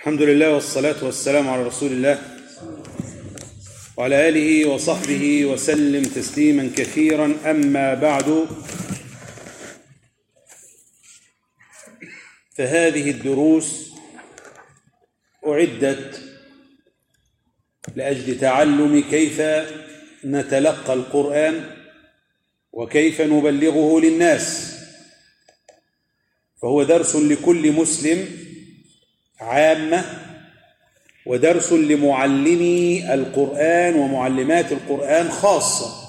الحمد لله والصلاة والسلام على رسول الله وعلى آله وصحبه وسلم تسليما كثيرا أما بعد فهذه الدروس أعدت لأجل تعلم كيف نتلقى القرآن وكيف نبلغه للناس فهو درس لكل مسلم عامة ودرس لمعلمي القرآن ومعلمات القرآن خاصة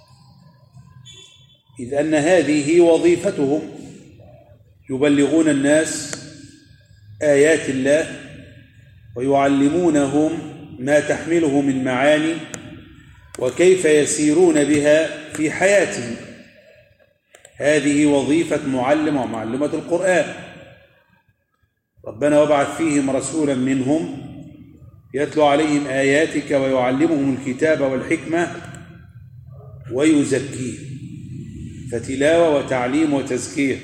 إذ أن هذه وظيفتهم يبلغون الناس آيات الله ويعلمونهم ما تحمله من معاني وكيف يسيرون بها في حياتهم هذه وظيفة معلم ومعلمة القرآن ربنا وبعث فيهم رسولا منهم يتلو عليهم آياتك ويعلمهم الكتاب والحكمة ويزكيهم فتلاوة وتعليم وتزكية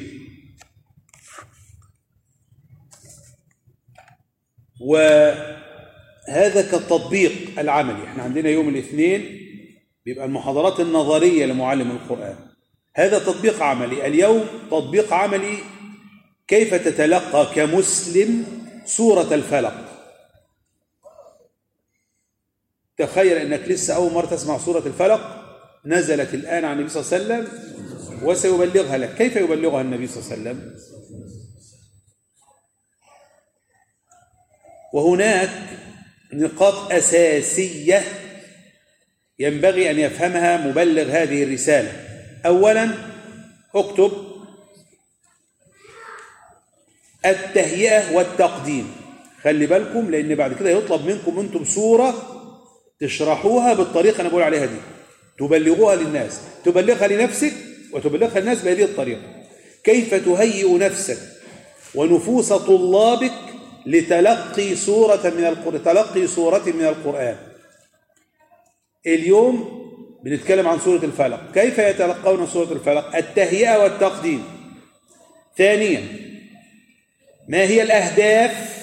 وهذا كالتطبيق العملي احنا عندنا يوم الاثنين بيبقى المحاضرات النظرية لمعلم القرآن هذا تطبيق عملي اليوم تطبيق عملي كيف تتلقى كمسلم سورة الفلق تخيل أنك لسه أول مرة تسمع سورة الفلق نزلت الآن عن النبي صلى الله عليه وسلم وسيبلغها لك كيف يبلغها النبي صلى الله عليه وسلم وهناك نقاط أساسية ينبغي أن يفهمها مبلغ هذه الرسالة أولا اكتب التهيئة والتقديم خلي بالكم لأن بعد كده يطلب منكم أنتم سورة تشرحوها بالطريقة أنا بقول عليها دي تبلغوها للناس تبلغها لنفسك وتبلغها للناس بهذه الطريقة كيف تهيئ نفسك ونفوس طلابك لتلقي سورة من القرآن تلقي سورة من القرآن اليوم بنتكلم عن سورة الفلق كيف يتلقون سورة الفلق التهيئة والتقديم ثانيا ما هي الأهداف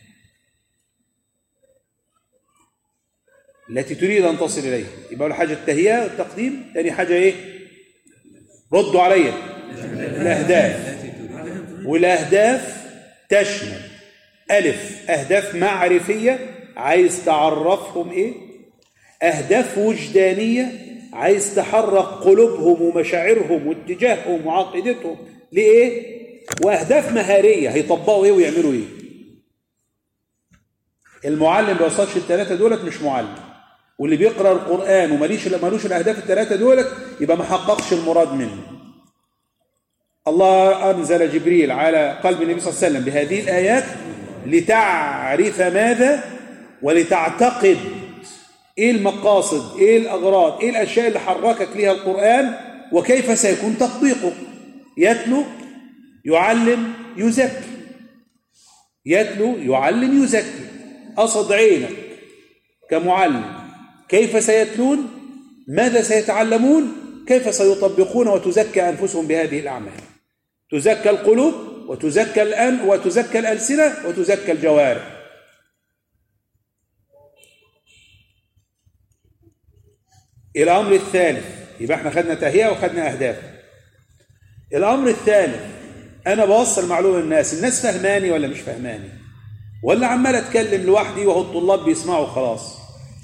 التي تريد أن تصل إليها يبقى أول حاجة التهيئة والتقديم ثاني حاجة إيه ردوا عليا الأهداف والأهداف تشمل ألف أهداف معرفية عايز تعرفهم إيه أهداف وجدانية عايز تحرك قلوبهم ومشاعرهم واتجاههم وعقيدتهم لإيه وأهداف مهارية هيطبقوا إيه ويعملوا إيه المعلم ما بيوصلش الثلاثة دولت مش معلم واللي بيقرأ القرآن وماليش مالوش الأهداف الثلاثة دولت يبقى ما حققش المراد منه الله أنزل جبريل على قلب النبي صلى الله عليه وسلم بهذه الآيات لتعرف ماذا ولتعتقد ايه المقاصد ايه الاغراض ايه الاشياء اللي حركك ليها القران وكيف سيكون تطبيقه يتلو يعلم يزكي يتلو يعلم يزكي قصد عينك كمعلم كيف سيتلون ماذا سيتعلمون كيف سيطبقون وتزكى انفسهم بهذه الاعمال تزكى القلوب وتزكى الان وتزكى الالسنه وتزكى الجوارح الأمر الثالث يبقى احنا خدنا تهيئة وخدنا أهداف الأمر الثالث أنا بوصل معلومة للناس الناس فهماني ولا مش فهماني ولا عمال أتكلم لوحدي وهو الطلاب بيسمعوا خلاص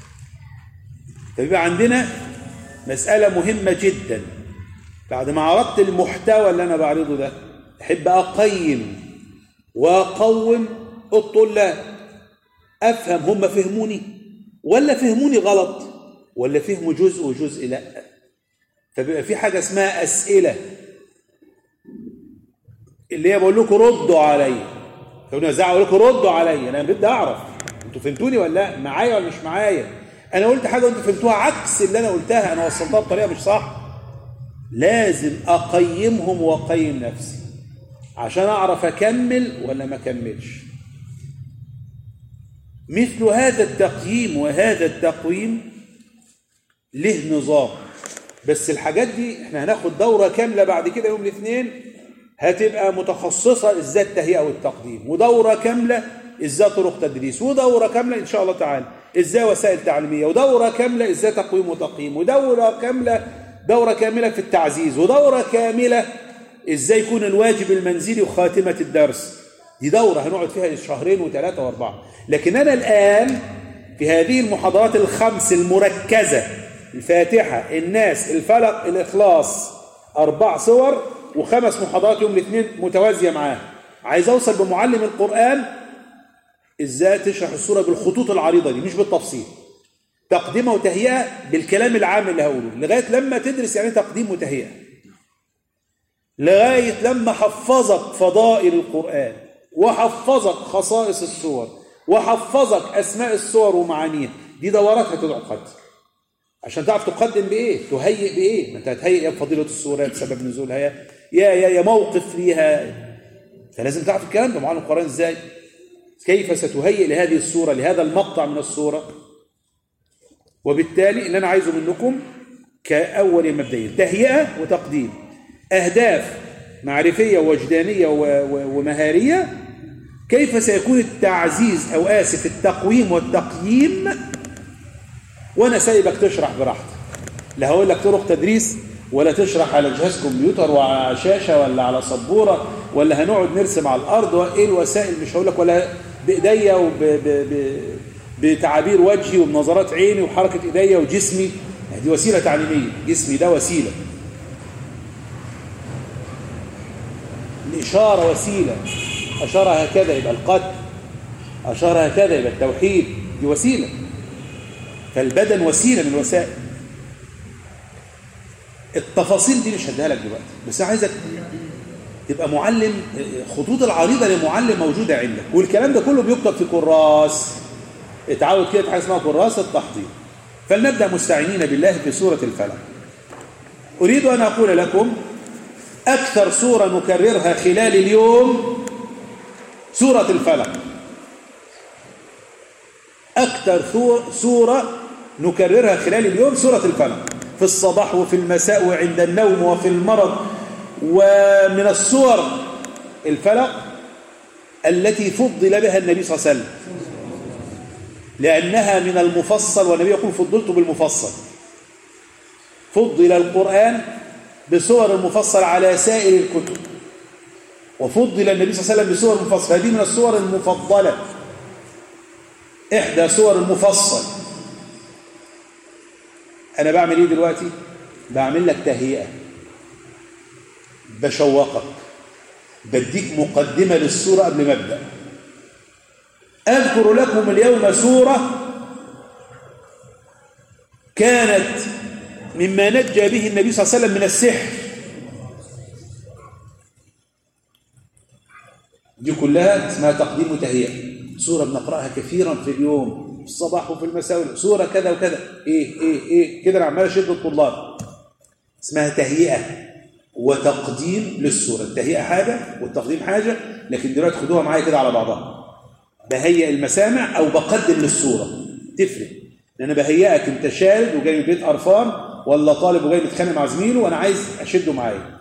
فيبقى عندنا مسألة مهمة جدا بعد ما عرضت المحتوى اللي أنا بعرضه ده أحب أقيم وأقوم الطلاب أفهم هم فهموني ولا فهموني غلط ولا فهموا جزء وجزء لا فبيبقى في حاجه اسمها اسئله اللي هي بقول لكم ردوا عليا لو نزعوا لكم ردوا عليا انا بدي اعرف انتوا فهمتوني ولا لا معايا ولا مش معايا انا قلت حاجه وانتوا فهمتوها عكس اللي انا قلتها انا وصلتها بطريقه مش صح لازم اقيمهم واقيم نفسي عشان اعرف اكمل ولا ما اكملش مثل هذا التقييم وهذا التقويم له نظام بس الحاجات دي احنا هناخد دورة كاملة بعد كده يوم الاثنين هتبقى متخصصة ازاي التهيئة والتقديم ودورة كاملة ازاي طرق تدريس ودورة كاملة ان شاء الله تعالى ازاي وسائل تعليمية ودورة كاملة ازاي تقويم وتقييم ودورة كاملة دورة كاملة في التعزيز ودورة كاملة ازاي يكون الواجب المنزلي وخاتمة الدرس دي دورة هنقعد فيها شهرين وثلاثة واربعة لكن انا الان في هذه المحاضرات الخمس المركزة الفاتحة الناس الفلق الإخلاص أربع صور وخمس محاضرات يوم الاثنين متوازية معاه عايز أوصل بمعلم القرآن إزاي تشرح الصورة بالخطوط العريضة دي مش بالتفصيل تقديمها وتهيئة بالكلام العام اللي هقوله لغاية لما تدرس يعني تقديم وتهيئة لغاية لما حفظك فضائل القرآن وحفظك خصائص الصور وحفظك أسماء الصور ومعانيها دي دورات هتقعد عشان تعرف تقدم بإيه تهيئ بإيه ما أنت هتهيئ يا فضيلة الصورة يا بسبب نزولها يا يا يا, يا موقف ليها فلازم تعرف الكلام ده معلم القرآن إزاي كيف ستهيئ لهذه الصورة لهذا المقطع من الصورة وبالتالي اللي أنا عايزه منكم كأول مبدئيا تهيئة وتقديم أهداف معرفية ووجدانية ومهارية كيف سيكون التعزيز أو آسف التقويم والتقييم وأنا سايبك تشرح براحتك لا هقول لك طرق تدريس ولا تشرح على جهاز كمبيوتر وعلى شاشة ولا على سبورة ولا هنقعد نرسم على الأرض وإيه الوسائل مش هقول لك ولا بإيديا وب ب... ب... بتعابير وجهي وبنظرات عيني وحركة إيديا وجسمي دي وسيلة تعليمية جسمي ده وسيلة الإشارة وسيلة أشار هكذا يبقى القتل أشار هكذا يبقى التوحيد دي وسيلة فالبدن وسيلة من الوسائل التفاصيل دي مش هديها لك دلوقتي بس عايزك تبقى معلم خطوط العريضة لمعلم موجودة عندك والكلام ده كله بيكتب في كراس اتعود كده حاجة اسمها كراس التحضير فلنبدأ مستعينين بالله في سورة الفلق أريد أن أقول لكم أكثر سورة نكررها خلال اليوم سورة الفلق أكثر سورة نكررها خلال اليوم سورة الفلق في الصباح وفي المساء وعند النوم وفي المرض ومن الصور الفلق التي فضل بها النبي صلى الله عليه وسلم لأنها من المفصل والنبي يقول فضلت بالمفصل فضل القرآن بصور المفصل على سائر الكتب وفضل النبي صلى الله عليه وسلم بصور مفصلة هذه من الصور المفضلة إحدى صور المفصل أنا بعمل إيه دلوقتي؟ بعمل لك تهيئة بشوقك بديك مقدمة للصورة قبل ما أبدأ أذكر لكم اليوم سورة كانت مما نجى به النبي صلى الله عليه وسلم من السحر دي كلها اسمها تقديم وتهيئة سورة بنقرأها كثيرا في اليوم في الصباح وفي المساء سورة كذا وكذا ايه ايه ايه كده انا عمال اشد الطلاب اسمها تهيئة وتقديم للسورة التهيئة حاجة والتقديم حاجة لكن دلوقتي خدوها معايا كده على بعضها بهيئ المسامع او بقدم للسورة تفرق لان بهيئك انت شارد وجاي من بيت قرفان ولا طالب وجاي متخانق مع زميله وانا عايز اشده معايا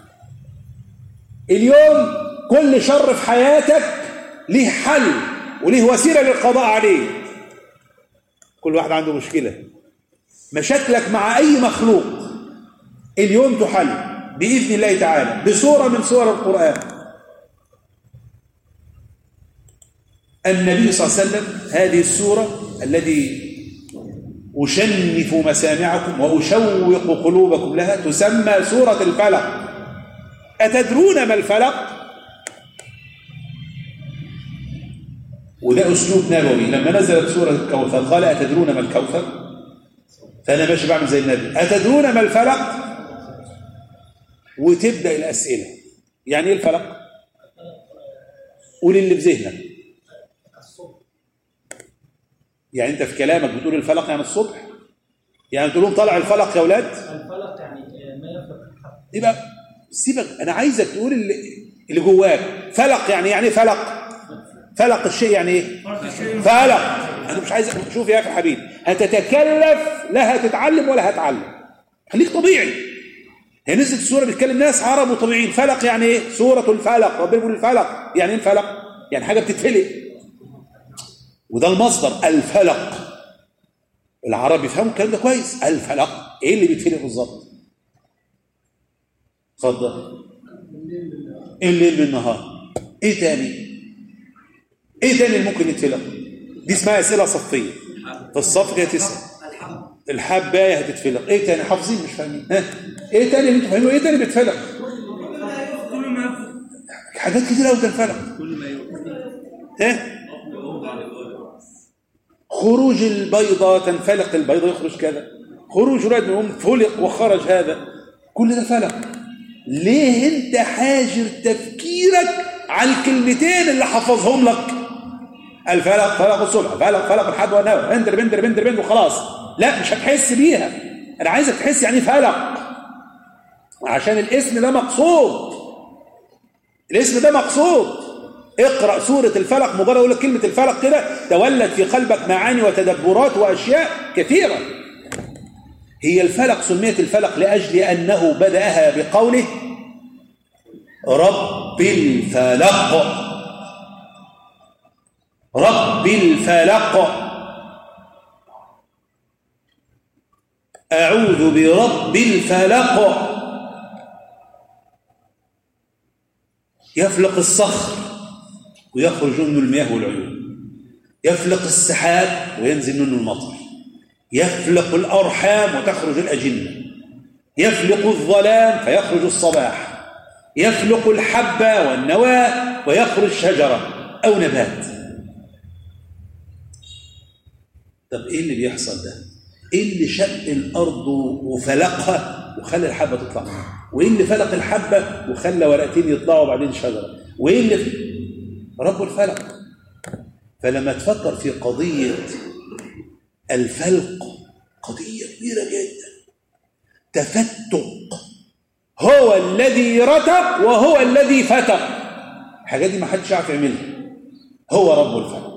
اليوم كل شر في حياتك ليه حل وليه وسيله للقضاء عليه كل واحد عنده مشكله مشاكلك مع اي مخلوق اليوم تحل باذن الله تعالى بصوره من صور القران النبي صلى الله عليه وسلم هذه السوره الذي أشنف مسامعكم وأشوق قلوبكم لها تسمى سورة الفلق أتدرون ما الفلق؟ وده أسلوب نبوي لما نزلت سورة الكوثر قال أتدرون ما الكوثر؟ فأنا ماشي بعمل زي النبي أتدرون ما الفلق؟ وتبدأ الأسئلة يعني إيه الفلق؟ قول اللي في ذهنك يعني انت في كلامك بتقول الفلق يعني الصبح يعني تقول لهم طلع الفلق يا اولاد الفلق يعني ما يفلق يبقى سيبك انا عايزك تقول اللي, اللي جواك فلق يعني يعني فلق فلق الشيء يعني ايه فلق انا مش عايز شوف يا اخي حبيبي هتتكلف لا هتتعلم ولا هتعلم خليك طبيعي هي نزلت السوره بتكلم ناس عرب وطبيعيين فلق يعني ايه سوره الفلق ربنا بيقول الفلق يعني ايه الفلق يعني حاجه بتتفلق وده المصدر الفلق العرب يفهموا الكلام ده كويس الفلق ايه اللي بيتفلق بالظبط اتفضل ايه الليل بالنهار ايه تاني ايه تاني اللي ممكن يتفلق دي اسمها اسئله صفيه في الصف كده تسال الحبايه هتتفلق ايه تاني حافظين مش فاهمين ها ايه تاني اللي انتوا فاهمينه ايه تاني بيتفلق حاجات كتير قوي تنفلق ها خروج البيضة تنفلق البيضة يخرج كذا خروج رائد من أم فلق وخرج هذا كل ده فلق ليه انت حاجر تفكيرك على الكلمتين اللي حفظهم لك الفلق فلق الصبح فلق فلق الحب والنوى بندر بندر بندر بندر وخلاص لا مش هتحس بيها انا عايزك تحس يعني فلق عشان الاسم ده مقصود الاسم ده مقصود اقرأ سورة الفلق مجرد اقول لك كلمة الفلق كده تولد في قلبك معاني وتدبرات وأشياء كثيرة هي الفلق سميت الفلق لأجل أنه بدأها بقوله رب الفلق رب الفلق أعوذ برب الفلق يفلق الصخر ويخرج منه المياه والعيون يفلق السحاب وينزل منه المطر يفلق الأرحام وتخرج الأجنة يفلق الظلام فيخرج الصباح يفلق الحبة والنواة ويخرج شجرة أو نبات طب إيه اللي بيحصل ده؟ إيه اللي شق الأرض وفلقها وخلى الحبة تطلع وإيه اللي فلق الحبة وخلى ورقتين يطلعوا وبعدين شجرة وإيه اللي رب الفلق فلما تفكر في قضية الفلق قضية كبيرة جدا تفتق هو الذي رتق وهو الذي فتق الحاجات دي ما حدش يعرف يعملها هو رب الفلق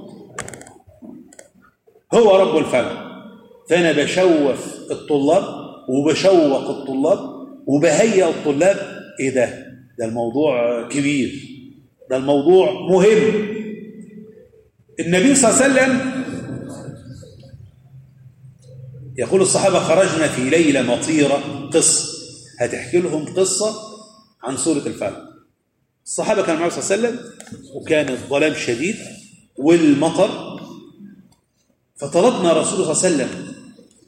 هو رب الفلق فأنا بشوف الطلاب وبشوق الطلاب وبهيئ الطلاب ايه ده ده الموضوع كبير ده الموضوع مهم النبي صلى الله عليه وسلم يقول الصحابة خرجنا في ليلة مطيرة قصة هتحكي لهم قصة عن سورة الفلق الصحابة كانوا معه صلى الله عليه وسلم وكان الظلام شديد والمطر فطلبنا رسول الله صلى الله عليه وسلم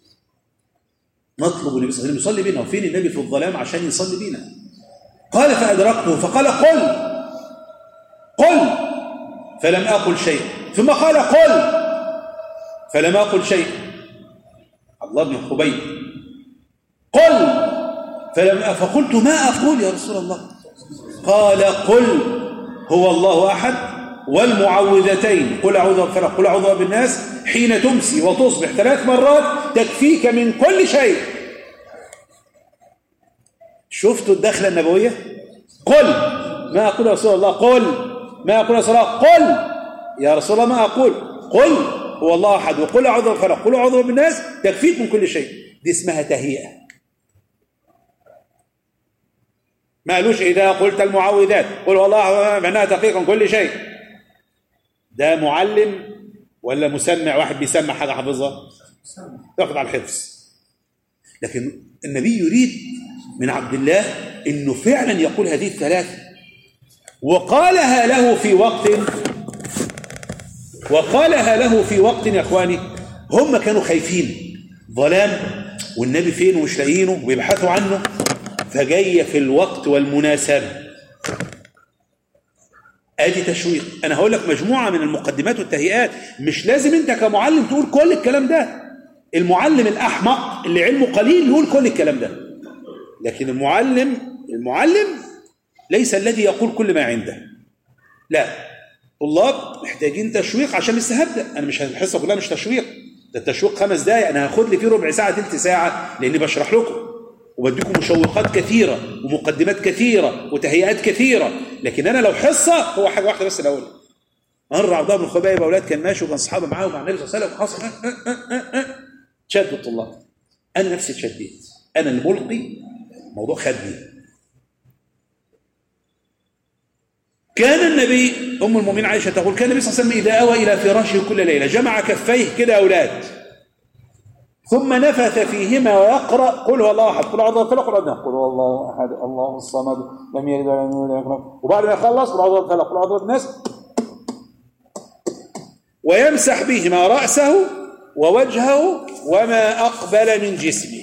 نطلب النبي صلى الله عليه وسلم يصلي بينا وفين النبي في الظلام عشان يصلي بينا قال فأدركته فقال قل قل فلم أقل شيء ثم قال قل فلم أقل شيء الله بن خبيب قل فلم فقلت ما أقول يا رسول الله قال قل هو الله أحد والمعوذتين قل أعوذ بالفلق قل أعوذ بالناس حين تمسي وتصبح ثلاث مرات تكفيك من كل شيء شفتوا الدخلة النبوية قل ما أقول يا رسول الله قل ما أقول يا رسول الله قل يا رسول الله ما أقول قل هو الله أحد وقل أعوذ بالفلق قل أعوذ بالناس تكفيك من كل شيء دي اسمها تهيئة ما قالوش إذا قلت المعوذات قل والله معناها تقيك من كل شيء ده معلم ولا مسمع واحد بيسمع حاجة حافظها تاخد على الحفظ لكن النبي يريد من عبد الله انه فعلا يقول هذه الثلاثة وقالها له في وقت وقالها له في وقت يا اخواني هم كانوا خايفين ظلام والنبي فين ومش لاقيينه وبيبحثوا عنه فجايه في الوقت والمناسبه ادي تشويق انا هقول لك مجموعه من المقدمات والتهيئات مش لازم انت كمعلم تقول كل الكلام ده المعلم الاحمق اللي علمه قليل يقول كل الكلام ده لكن المعلم المعلم ليس الذي يقول كل ما عنده لا طلاب محتاجين تشويق عشان لسه هبدا انا مش الحصه كلها مش تشويق ده التشويق خمس دقائق انا هاخد لي فيه ربع ساعه ثلث ساعه لاني بشرح لكم وبديكم مشوقات كثيره ومقدمات كثيره وتهيئات كثيره لكن انا لو حصه هو حاجه واحده بس الاول مره عبد الله بن الخبيب اولاد كان ماشي وكان صحابه معاه ومع النبي صلى الله عليه وسلم حصل شد الطلاب انا نفسي اتشديت انا الملقي موضوع خدني كان النبي ام المؤمنين عائشه تقول كان النبي صلى الله عليه وسلم اذا اوى الى فراشه كل ليله جمع كفيه كده يا اولاد ثم نفث فيهما ويقرا قل هو الله احد قل اعوذ بالفلق قل اعوذ قل هو الله احد الله الصمد لم يلد ولم يولد ولم يكن له وبعد ما يخلص قل اعوذ بالفلق قل اعوذ بالناس ويمسح بهما راسه ووجهه وما اقبل من جسمه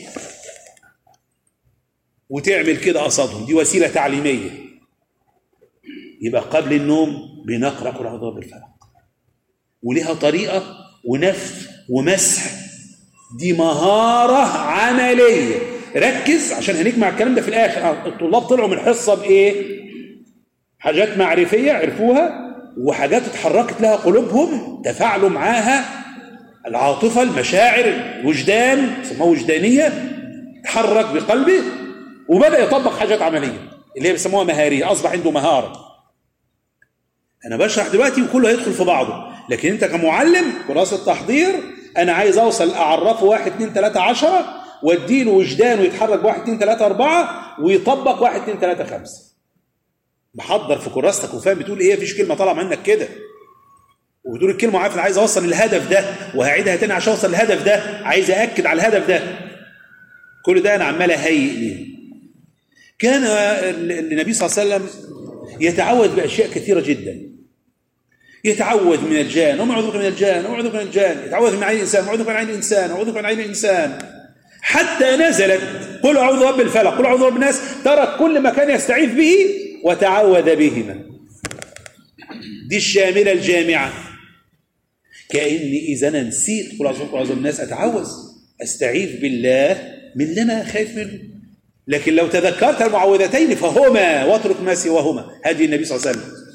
وتعمل كده قصدهم دي وسيله تعليميه يبقى قبل النوم بنقرا قل اعوذ بالفلق ولها طريقه ونفث ومسح دي مهارة عملية ركز عشان هنجمع الكلام ده في الآخر الطلاب طلعوا من الحصة بإيه؟ حاجات معرفية عرفوها وحاجات اتحركت لها قلوبهم تفاعلوا معاها العاطفة المشاعر الوجدان سموه وجدانية تحرك بقلبه وبدأ يطبق حاجات عملية اللي هي بيسموها مهارية أصبح عنده مهارة أنا بشرح دلوقتي وكله هيدخل في بعضه لكن أنت كمعلم كراسة تحضير انا عايز اوصل اعرفه واحد اتنين تلاتة عشرة واديله وجدان ويتحرك بواحد اتنين تلاتة اربعة ويطبق واحد اتنين تلاتة خمسة محضر في كراستك وفاهم بتقول ايه مفيش كلمة طالعة منك كده وبتقول الكلمة عارف انا عايز اوصل للهدف ده وهعيدها تاني عشان اوصل للهدف ده عايز ااكد على الهدف ده كل ده انا عمال اهيئ ليه كان النبي صلى الله عليه وسلم يتعوذ باشياء كثيرة جدا يتعوذ من الجان وما اعوذ بك من الجان وما اعوذ بك من الجان يتعوذ من عين الانسان واعوذ بك من عين الانسان واعوذ بك من عين الانسان حتى نزلت قل اعوذ برب الفلق قل اعوذ برب الناس ترك كل ما كان يستعيذ به وتعوذ بهما دي الشامله الجامعه كاني اذا انا نسيت قل اعوذ برب الناس اتعوذ استعيذ بالله من اللي انا خايف منه لكن لو تذكرت المعوذتين فهما واترك ما سواهما هدي النبي صلى الله عليه وسلم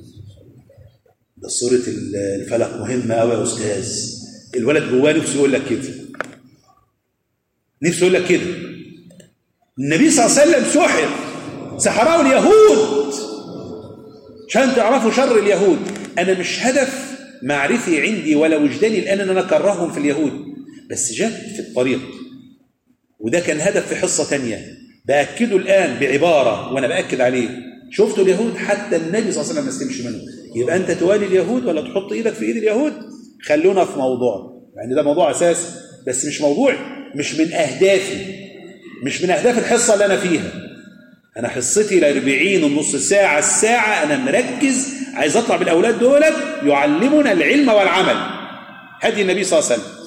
سورة الفلق مهمة أوي يا أستاذ الولد جواه نفسه يقول لك كده نفسه يقول لك كده النبي صلى الله عليه وسلم سحر سحراه اليهود عشان تعرفوا شر اليهود أنا مش هدف معرفي عندي ولا وجداني الآن أن أنا أكرههم في اليهود بس جت في الطريق وده كان هدف في حصة تانية بأكده الآن بعبارة وأنا بأكد عليه شفتوا اليهود حتى النبي صلى الله عليه وسلم ما استمش منه يبقى انت توالي اليهود ولا تحط ايدك في ايد اليهود خلونا في موضوع يعني ده موضوع اساسي بس مش موضوعي مش من اهدافي مش من اهداف الحصه اللي انا فيها انا حصتي ال 40 ونص ساعه الساعه انا مركز عايز اطلع بالاولاد دولت يعلمنا العلم والعمل هدي النبي صلى الله عليه وسلم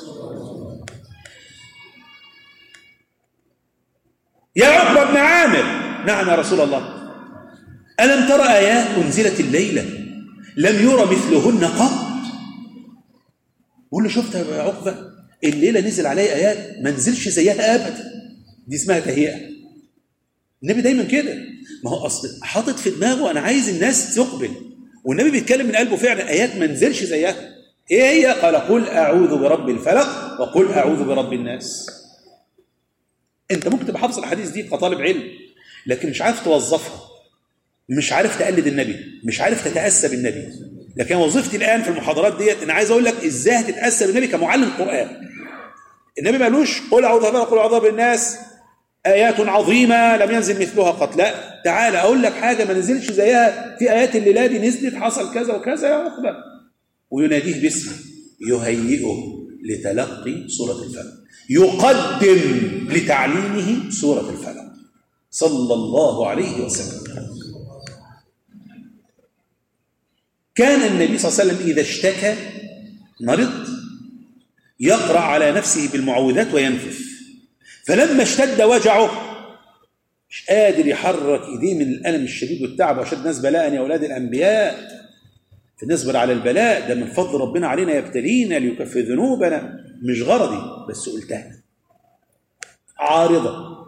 يا عقبه بن عامر نعم يا رسول الله ألم ترى آيات أنزلت الليلة لم يرى مثلهن قط بقول له شفت يا عقبة الليلة نزل عليها آيات ما نزلش زيها أبدا دي اسمها تهيئة النبي دايما كده ما هو أصل حاطط في دماغه أنا عايز الناس تقبل والنبي بيتكلم من قلبه فعلا آيات ما نزلش زيها إيه هي قال قل أعوذ برب الفلق وقل أعوذ برب الناس أنت ممكن تبقى حافظ الحديث دي كطالب علم لكن مش عارف توظفها مش عارف تقلد النبي مش عارف تتأسى بالنبي لكن وظيفتي الآن في المحاضرات ديت أنا عايز أقول لك إزاي تتأسى بالنبي كمعلم قرآن النبي ما قالوش قل أعوذ بالله قل أعوذ بالناس آيات عظيمة لم ينزل مثلها قط لا تعال أقول لك حاجة ما نزلش زيها في آيات الليلة دي نزلت حصل كذا وكذا يا عقبة ويناديه باسمه يهيئه لتلقي سورة الفلق يقدم لتعليمه سورة الفلق صلى الله عليه وسلم كان النبي صلى الله عليه وسلم إذا اشتكى مرض يقرأ على نفسه بالمعوذات وينفث فلما اشتد وجعه مش قادر يحرك ايديه من الالم الشديد والتعب واشد الناس بلاء يا اولاد الانبياء فنصبر على البلاء ده من فضل ربنا علينا يبتلينا ليكفر ذنوبنا مش غرضي بس قلتها عارضه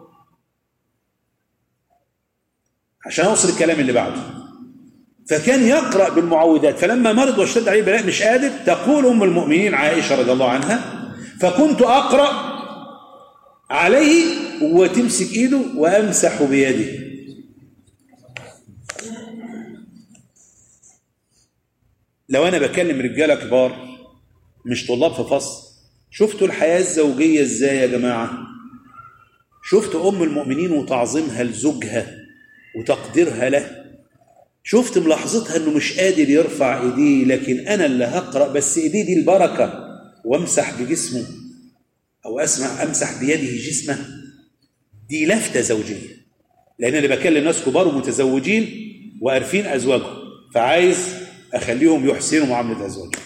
عشان اوصل الكلام اللي بعده فكان يقرأ بالمعوذات فلما مرض واشتد عليه البلاء مش قادر تقول أم المؤمنين عائشة رضي الله عنها فكنت أقرأ عليه وتمسك إيده وأمسح بيده لو أنا بكلم رجالة كبار مش طلاب في فصل شفتوا الحياة الزوجية إزاي يا جماعة شفت ام المؤمنين وتعظيمها لزوجها وتقديرها له شفت ملاحظتها انه مش قادر يرفع ايديه لكن انا اللي هقرا بس ايديه دي البركه وامسح بجسمه او اسمع امسح بيده جسمه دي لفته زوجيه لان انا بكلم ناس كبار ومتزوجين وعارفين ازواجهم فعايز اخليهم يحسنوا معامله ازواجهم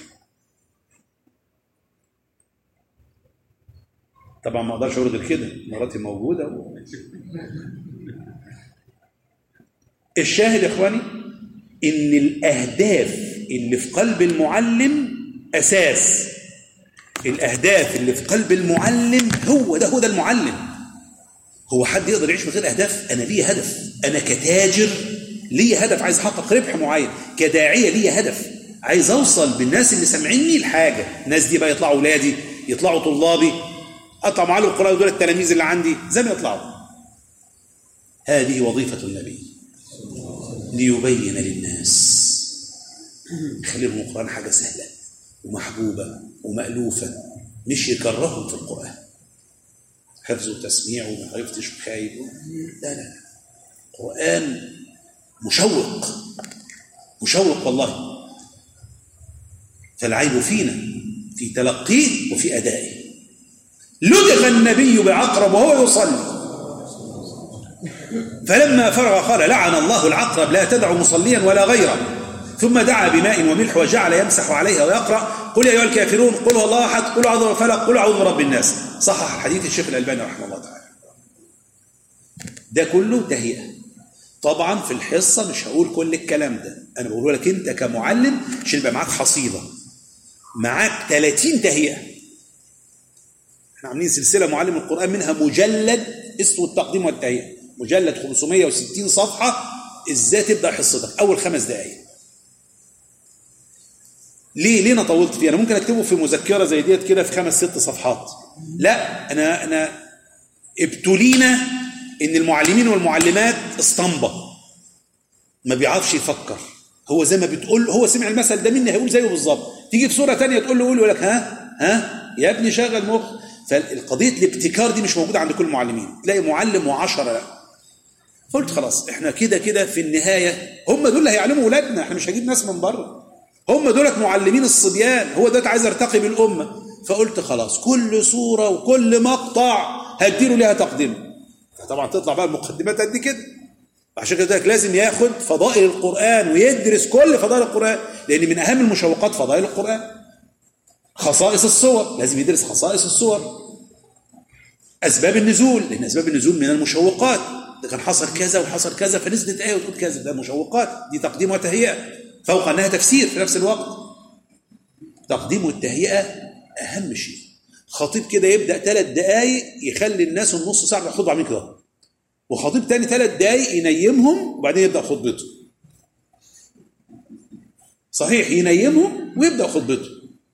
طبعا ما اقدرش اقول غير كده مراتي موجوده و... الشاهد يا اخواني ان الاهداف اللي في قلب المعلم اساس الاهداف اللي في قلب المعلم هو ده هو ده المعلم هو حد يقدر يعيش من غير اهداف انا ليا هدف انا كتاجر ليا هدف عايز احقق ربح معين كداعيه ليا هدف عايز اوصل بالناس اللي سامعيني لحاجه الناس دي بقى يطلعوا اولادي يطلعوا طلابي اطعم على القران دول التلاميذ اللي عندي زي ما يطلعوا هذه وظيفه النبي ليبين للناس يخلي لهم القرآن حاجة سهلة ومحبوبة ومألوفة مش يكرههم في القرآن حفظ وتسميع وما عرفتش وخايب لا لا القرآن مشوق مشوق والله فالعيب فينا في تلقيه وفي أدائه لدغ النبي بعقرب وهو يصلي فلما فرغ قال لعن الله العقرب لا تدع مصليا ولا غيره ثم دعا بماء وملح وجعل يمسح عليها ويقرأ قل يا أيها الكافرون قل هو الله أحد قل أعوذ بالفلق قل أعوذ برب الناس صحح الحديث الشيخ الألباني رحمه الله تعالى ده كله تهيئة طبعا في الحصة مش هقول كل الكلام ده أنا بقوله لك أنت كمعلم عشان يبقى معاك حصيلة معاك 30 تهيئة احنا عاملين سلسلة معلم القرآن منها مجلد اسمه التقديم والتهيئة مجلد 560 صفحة ازاي تبدأ حصتك أول خمس دقايق ليه ليه انا طولت فيه انا ممكن اكتبه في مذكره زي ديت كده في خمس ست صفحات لا انا انا ابتلينا ان المعلمين والمعلمات اسطمبه ما بيعرفش يفكر هو زي ما بتقول هو سمع المثل ده مني هيقول زيه بالظبط تيجي في صوره تانية تقول له قول يقول لك ها ها يا ابني شغل مخ فالقضيه الابتكار دي مش موجوده عند كل المعلمين تلاقي معلم وعشرة لا قلت خلاص احنا كده كده في النهايه هم دول اللي هيعلموا اولادنا احنا مش هجيب ناس من بره هم دولت معلمين الصبيان هو ده عايز ارتقي بالامه فقلت خلاص كل صوره وكل مقطع هديله ليها تقديم طبعا تطلع بقى المقدمات قد كده عشان كده لازم ياخد فضائل القران ويدرس كل فضائل القران لان من اهم المشوقات فضائل القران خصائص الصور لازم يدرس خصائص الصور اسباب النزول لان اسباب النزول من المشوقات ده كان حصل كذا وحصل كذا فنزلت ايه وتقول كذا ده مشوقات دي تقديم وتهيئه فوق انها تفسير في نفس الوقت تقديم التهيئه اهم شيء خطيب كده يبدا ثلاث دقائق يخلي الناس النص ساعه ياخدوا عاملين كده وخطيب تاني ثلاث دقائق ينيمهم وبعدين يبدا خطبته صحيح ينيمهم ويبدا خطبته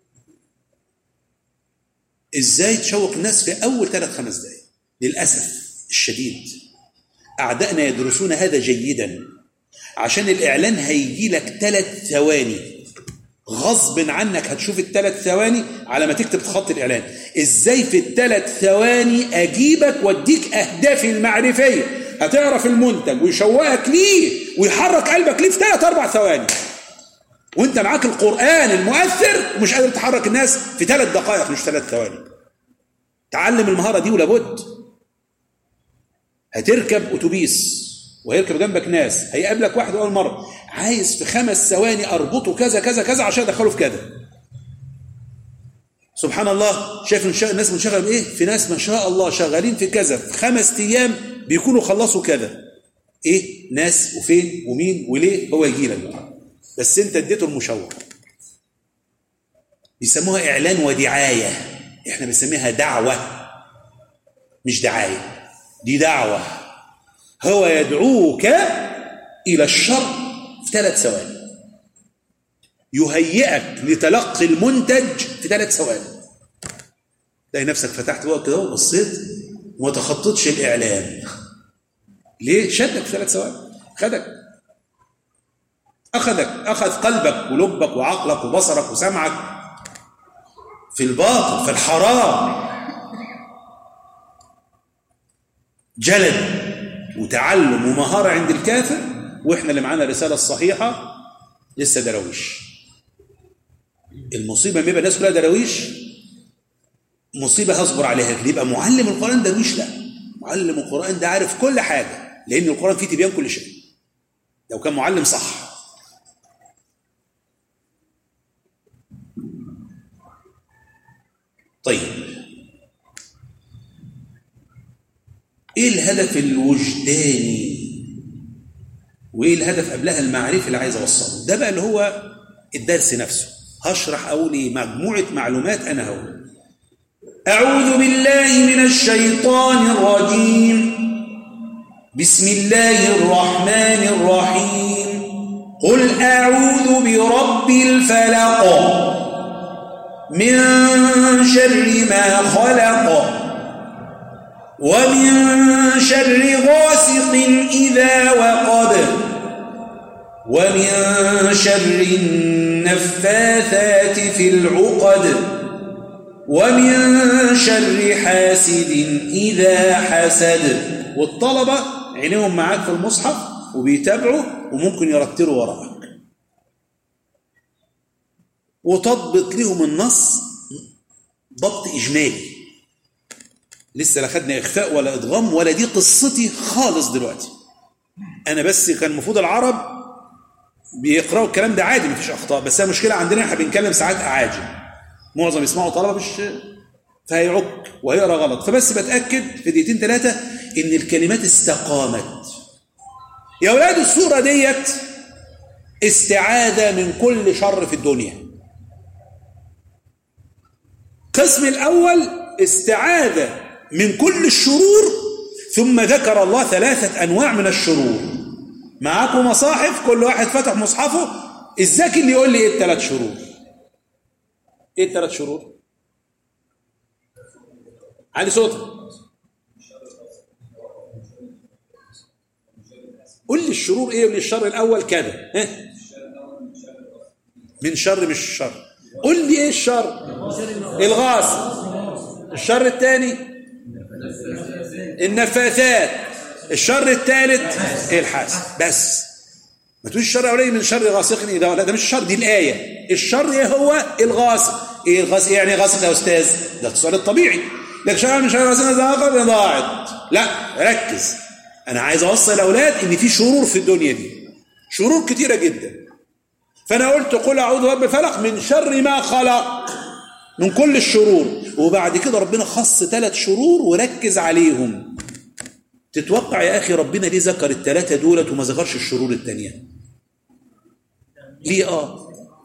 ازاي تشوق الناس في اول ثلاث خمس دقائق للاسف الشديد اعدائنا يدرسون هذا جيدا عشان الاعلان هيجي لك ثلاث ثواني غصب عنك هتشوف الثلاث ثواني على ما تكتب خط الاعلان ازاي في الثلاث ثواني اجيبك واديك اهدافي المعرفيه هتعرف المنتج ويشوقك ليه ويحرك قلبك ليه في ثلاث اربع ثواني وانت معاك القران المؤثر ومش قادر تحرك الناس في ثلاث دقائق مش ثلاث ثواني تعلم المهاره دي ولابد هتركب اتوبيس وهيركب جنبك ناس هيقابلك واحد اول مره عايز في خمس ثواني اربطه كذا كذا كذا عشان ادخله في كذا سبحان الله شايف الناس منشغله بايه في ناس ما شاء الله شغالين في كذا في خمس ايام بيكونوا خلصوا كذا ايه ناس وفين ومين وليه هو يجي لك بس انت اديته المشوق بيسموها اعلان ودعايه احنا بنسميها دعوه مش دعايه دي دعوه هو يدعوك إلى الشر في ثلاث ثواني يهيئك لتلقي المنتج في ثلاث ثواني تلاقي نفسك فتحت بقى كده وبصيت وما تخططش الإعلان ليه؟ شدك في ثلاث ثواني خدك أخذك أخذ قلبك ولبك وعقلك وبصرك وسمعك في الباطل في الحرام جلد وتعلم ومهارة عند الكافر وإحنا اللي معانا الرسالة الصحيحة لسه دراويش المصيبة لما يبقى الناس كلها دراويش مصيبة هصبر عليها لكن يبقى معلم القرآن درويش لا معلم القرآن ده عارف كل حاجة لأن القرآن فيه تبيان كل شيء لو كان معلم صح طيب ايه الهدف الوجداني وايه الهدف قبلها المعرفي اللي عايز اوصله ده بقى اللي هو الدرس نفسه هشرح اولي مجموعه معلومات انا هقول اعوذ بالله من الشيطان الرجيم بسم الله الرحمن الرحيم قل اعوذ برب الفلق من شر ما خلق ومن شر غاسق إذا وقب ومن شر النفاثات في العقد ومن شر حاسد إذا حسد والطلبة عينيهم معاك في المصحف وبيتابعوا وممكن يرتلوا وراءك وتضبط لهم النص ضبط إجمالي لسه لا خدنا إخفاء ولا إدغام ولا دي قصتي خالص دلوقتي أنا بس كان المفروض العرب بيقرأوا الكلام ده عادي مفيش أخطاء بس هي المشكلة عندنا احنا بنتكلم ساعات أعاجم معظم يسمعوا طلبة مش فهيعك وهيقرا غلط فبس بتأكد في دقيقتين ثلاثة إن الكلمات استقامت يا أولاد الصورة ديت استعاذة من كل شر في الدنيا القسم الأول استعاذة من كل الشرور ثم ذكر الله ثلاثة أنواع من الشرور معاكم مصاحف كل واحد فتح مصحفه الذكي اللي يقول لي ايه الثلاث شرور ايه الثلاث شرور علي صوتك قول لي الشرور ايه من الشر الاول كذا ها من شر مش الشر قول لي ايه الشر الغاص الشر الثاني النفاثات الشر الثالث الحاسد بس ما تقولش الشر اولاني من شر غاسق اذا لا ده مش الشر دي الايه الشر ايه هو الغاسق ايه الغاسق يعني غاسق يا استاذ ده السؤال الطبيعي لك شر من شر غاسق اذا وقب ضاعت لا ركز انا عايز اوصل الاولاد ان في شرور في الدنيا دي شرور كتيره جدا فانا قلت قل اعوذ برب الفلق من شر ما خلق من كل الشرور وبعد كده ربنا خص ثلاث شرور وركز عليهم تتوقع يا أخي ربنا ليه ذكر الثلاثة دولت وما ذكرش الشرور الثانية ليه آه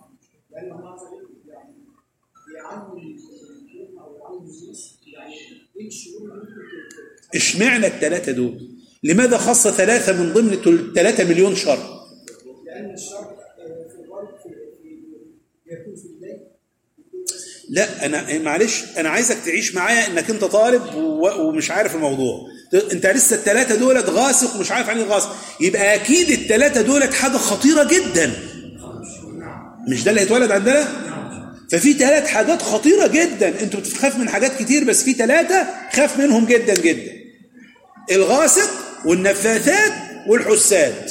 اشمعنى الثلاثة دول لماذا خص ثلاثة من ضمن ثلاثة مليون شر لأن الشر في الغرب يكون في الليل لا انا معلش انا عايزك تعيش معايا انك انت طالب ومش عارف الموضوع انت لسه الثلاثه دولت غاسق ومش عارف يعني غاسق يبقى اكيد الثلاثه دولت حاجه خطيره جدا مش ده اللي هيتولد عندنا ففي ثلاث حاجات خطيره جدا انتوا بتخاف من حاجات كتير بس في ثلاثه خاف منهم جدا جدا الغاسق والنفاثات والحساد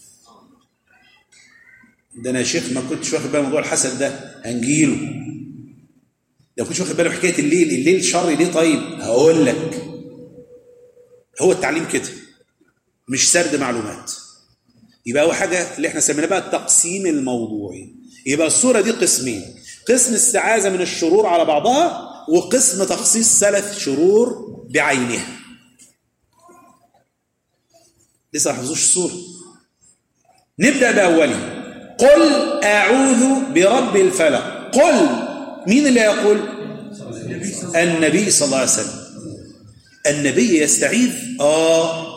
ده انا يا شيخ ما كنتش واخد بالي موضوع الحسد ده هنجيله لو كنتش واخد بالك حكايه الليل الليل شر ليه طيب هقول لك هو التعليم كده مش سرد معلومات يبقى اول حاجه اللي احنا سميناها بقى التقسيم الموضوعي يبقى الصوره دي قسمين قسم استعاذه من الشرور على بعضها وقسم تخصيص ثلاث شرور بعينها لسه ما حفظوش الصوره نبدا باولها قل اعوذ برب الفلق قل مين اللي يقول النبي صلى الله عليه وسلم النبي يستعيذ اه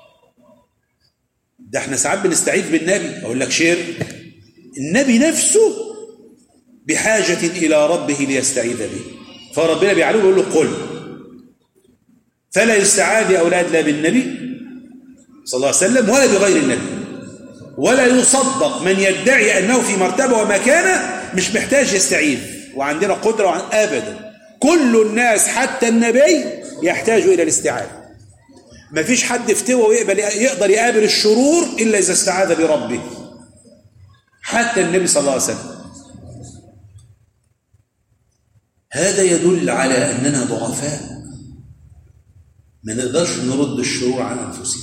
ده احنا ساعات بنستعيذ بالنبي اقول لك شير النبي نفسه بحاجة إلى ربه ليستعيذ به فربنا بيعلمه يقول له قل فلا يستعاذ يا أولاد لا بالنبي صلى الله عليه وسلم ولا بغير النبي ولا يصدق من يدعي أنه في مرتبة ومكانة مش محتاج يستعيذ وعندنا قدرة وعن أبدا كل الناس حتى النبي يحتاج إلى الاستعاذة مفيش حد افتوى ويقبل يقدر يقابل الشرور إلا إذا استعاذ بربه حتى النبي صلى الله عليه وسلم هذا يدل على أننا ضعفاء ما نقدرش نرد الشرور عن أنفسنا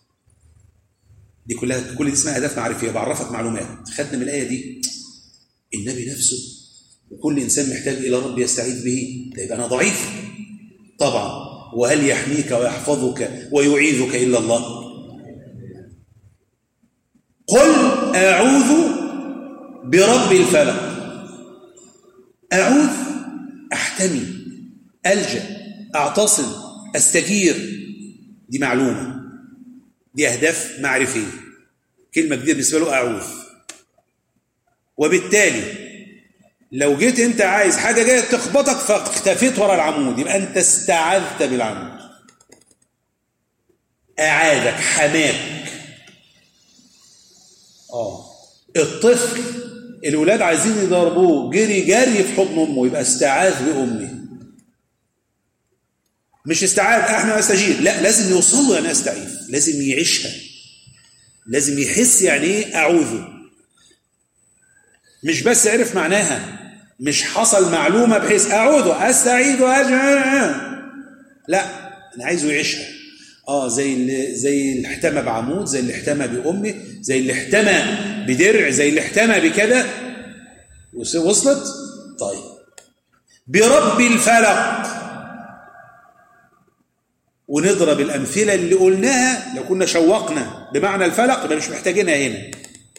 دي كلها كل دي اسمها أهداف معرفية بعرفك معلومات خدنا من الآية دي النبي نفسه وكل إنسان محتاج إلى رب يستعيذ به ده يبقى أنا ضعيف طبعا وهل يحميك ويحفظك ويعيذك إلا الله قل أعوذ برب الفلق أعوذ أحتمي ألجأ أعتصم أستجير دي معلومة دي أهداف معرفية كلمة جديدة بالنسبة له أعوذ وبالتالي لو جيت انت عايز حاجة جاية تخبطك فاختفيت ورا العمود يبقى انت استعذت بالعمود أعادك حماك اه الطفل الولاد عايزين يضربوه جري جري في حضن امه يبقى استعاذ بامه مش استعاذ احنا استجير لا لازم يوصل له يعني استعيذ لازم يعيشها لازم يحس يعني ايه اعوذ مش بس عرف معناها مش حصل معلومه بحيث اعوذ استعيذ أجل. لا انا عايزه يعيشها اه زي اللي زي اللي احتمى بعمود زي اللي احتمى بامه زي اللي احتمى بدرع زي اللي احتمى بكذا وصلت طيب برب الفلق ونضرب الامثله اللي قلناها لو كنا شوقنا بمعنى الفلق يبقى مش محتاجينها هنا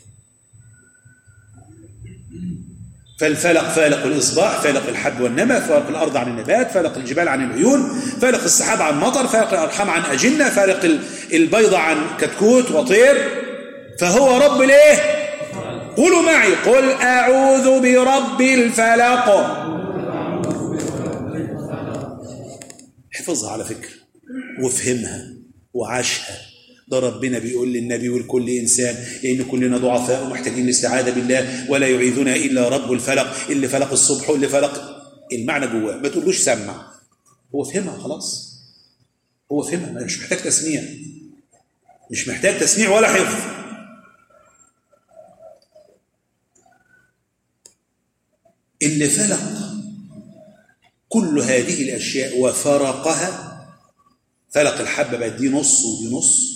فالفلق فالق الإصباح فالق الحب والنمى فالق الأرض عن النبات فالق الجبال عن العيون فالق السحاب عن مطر فالق الأرحام عن أجنة فالق البيضة عن كتكوت وطير فهو رب الايه قولوا معي قل أعوذ برب الفلق احفظها على فكرة وافهمها وعاشها ده ربنا بيقول للنبي ولكل إنسان لأن كلنا ضعفاء ومحتاجين الاستعاذة بالله ولا يعيذنا إلا رب الفلق اللي فلق الصبح واللي فلق المعنى جواه ما تقولوش سمع هو فهمها خلاص هو فهمها مش محتاج تسميع مش محتاج تسميع ولا حفظ اللي فلق كل هذه الأشياء وفرقها فلق الحبة بقت دي نص ودي نص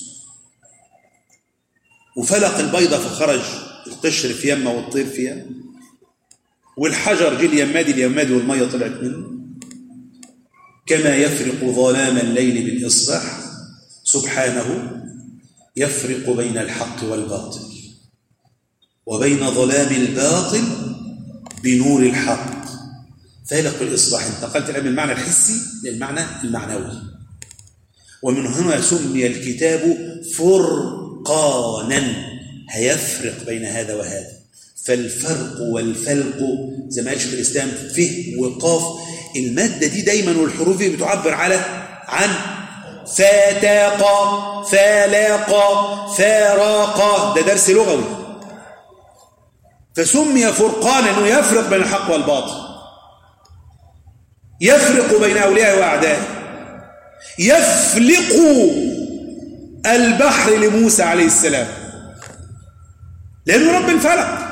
وفلق البيضة فخرج القشر في يمه والطير في يمه والحجر جه اليمادي اليمادي والمية طلعت منه كما يفرق ظلام الليل بالإصباح سبحانه يفرق بين الحق والباطل وبين ظلام الباطل بنور الحق فالق الإصباح انتقلت الآن من المعنى الحسي للمعنى المعنوي ومن هنا سمي الكتاب فرقانا هيفرق بين هذا وهذا فالفرق والفلق زي ما قال شيخ الاسلام فه وقاف الماده دي دايما والحروف دي بتعبر على عن فتاقا فلاقا فراقا ده درس لغوي فسمي فرقانا انه يفرق بين الحق والباطل يفرق بين اوليائه واعدائه يفلق البحر لموسى عليه السلام لأنه رب الفلق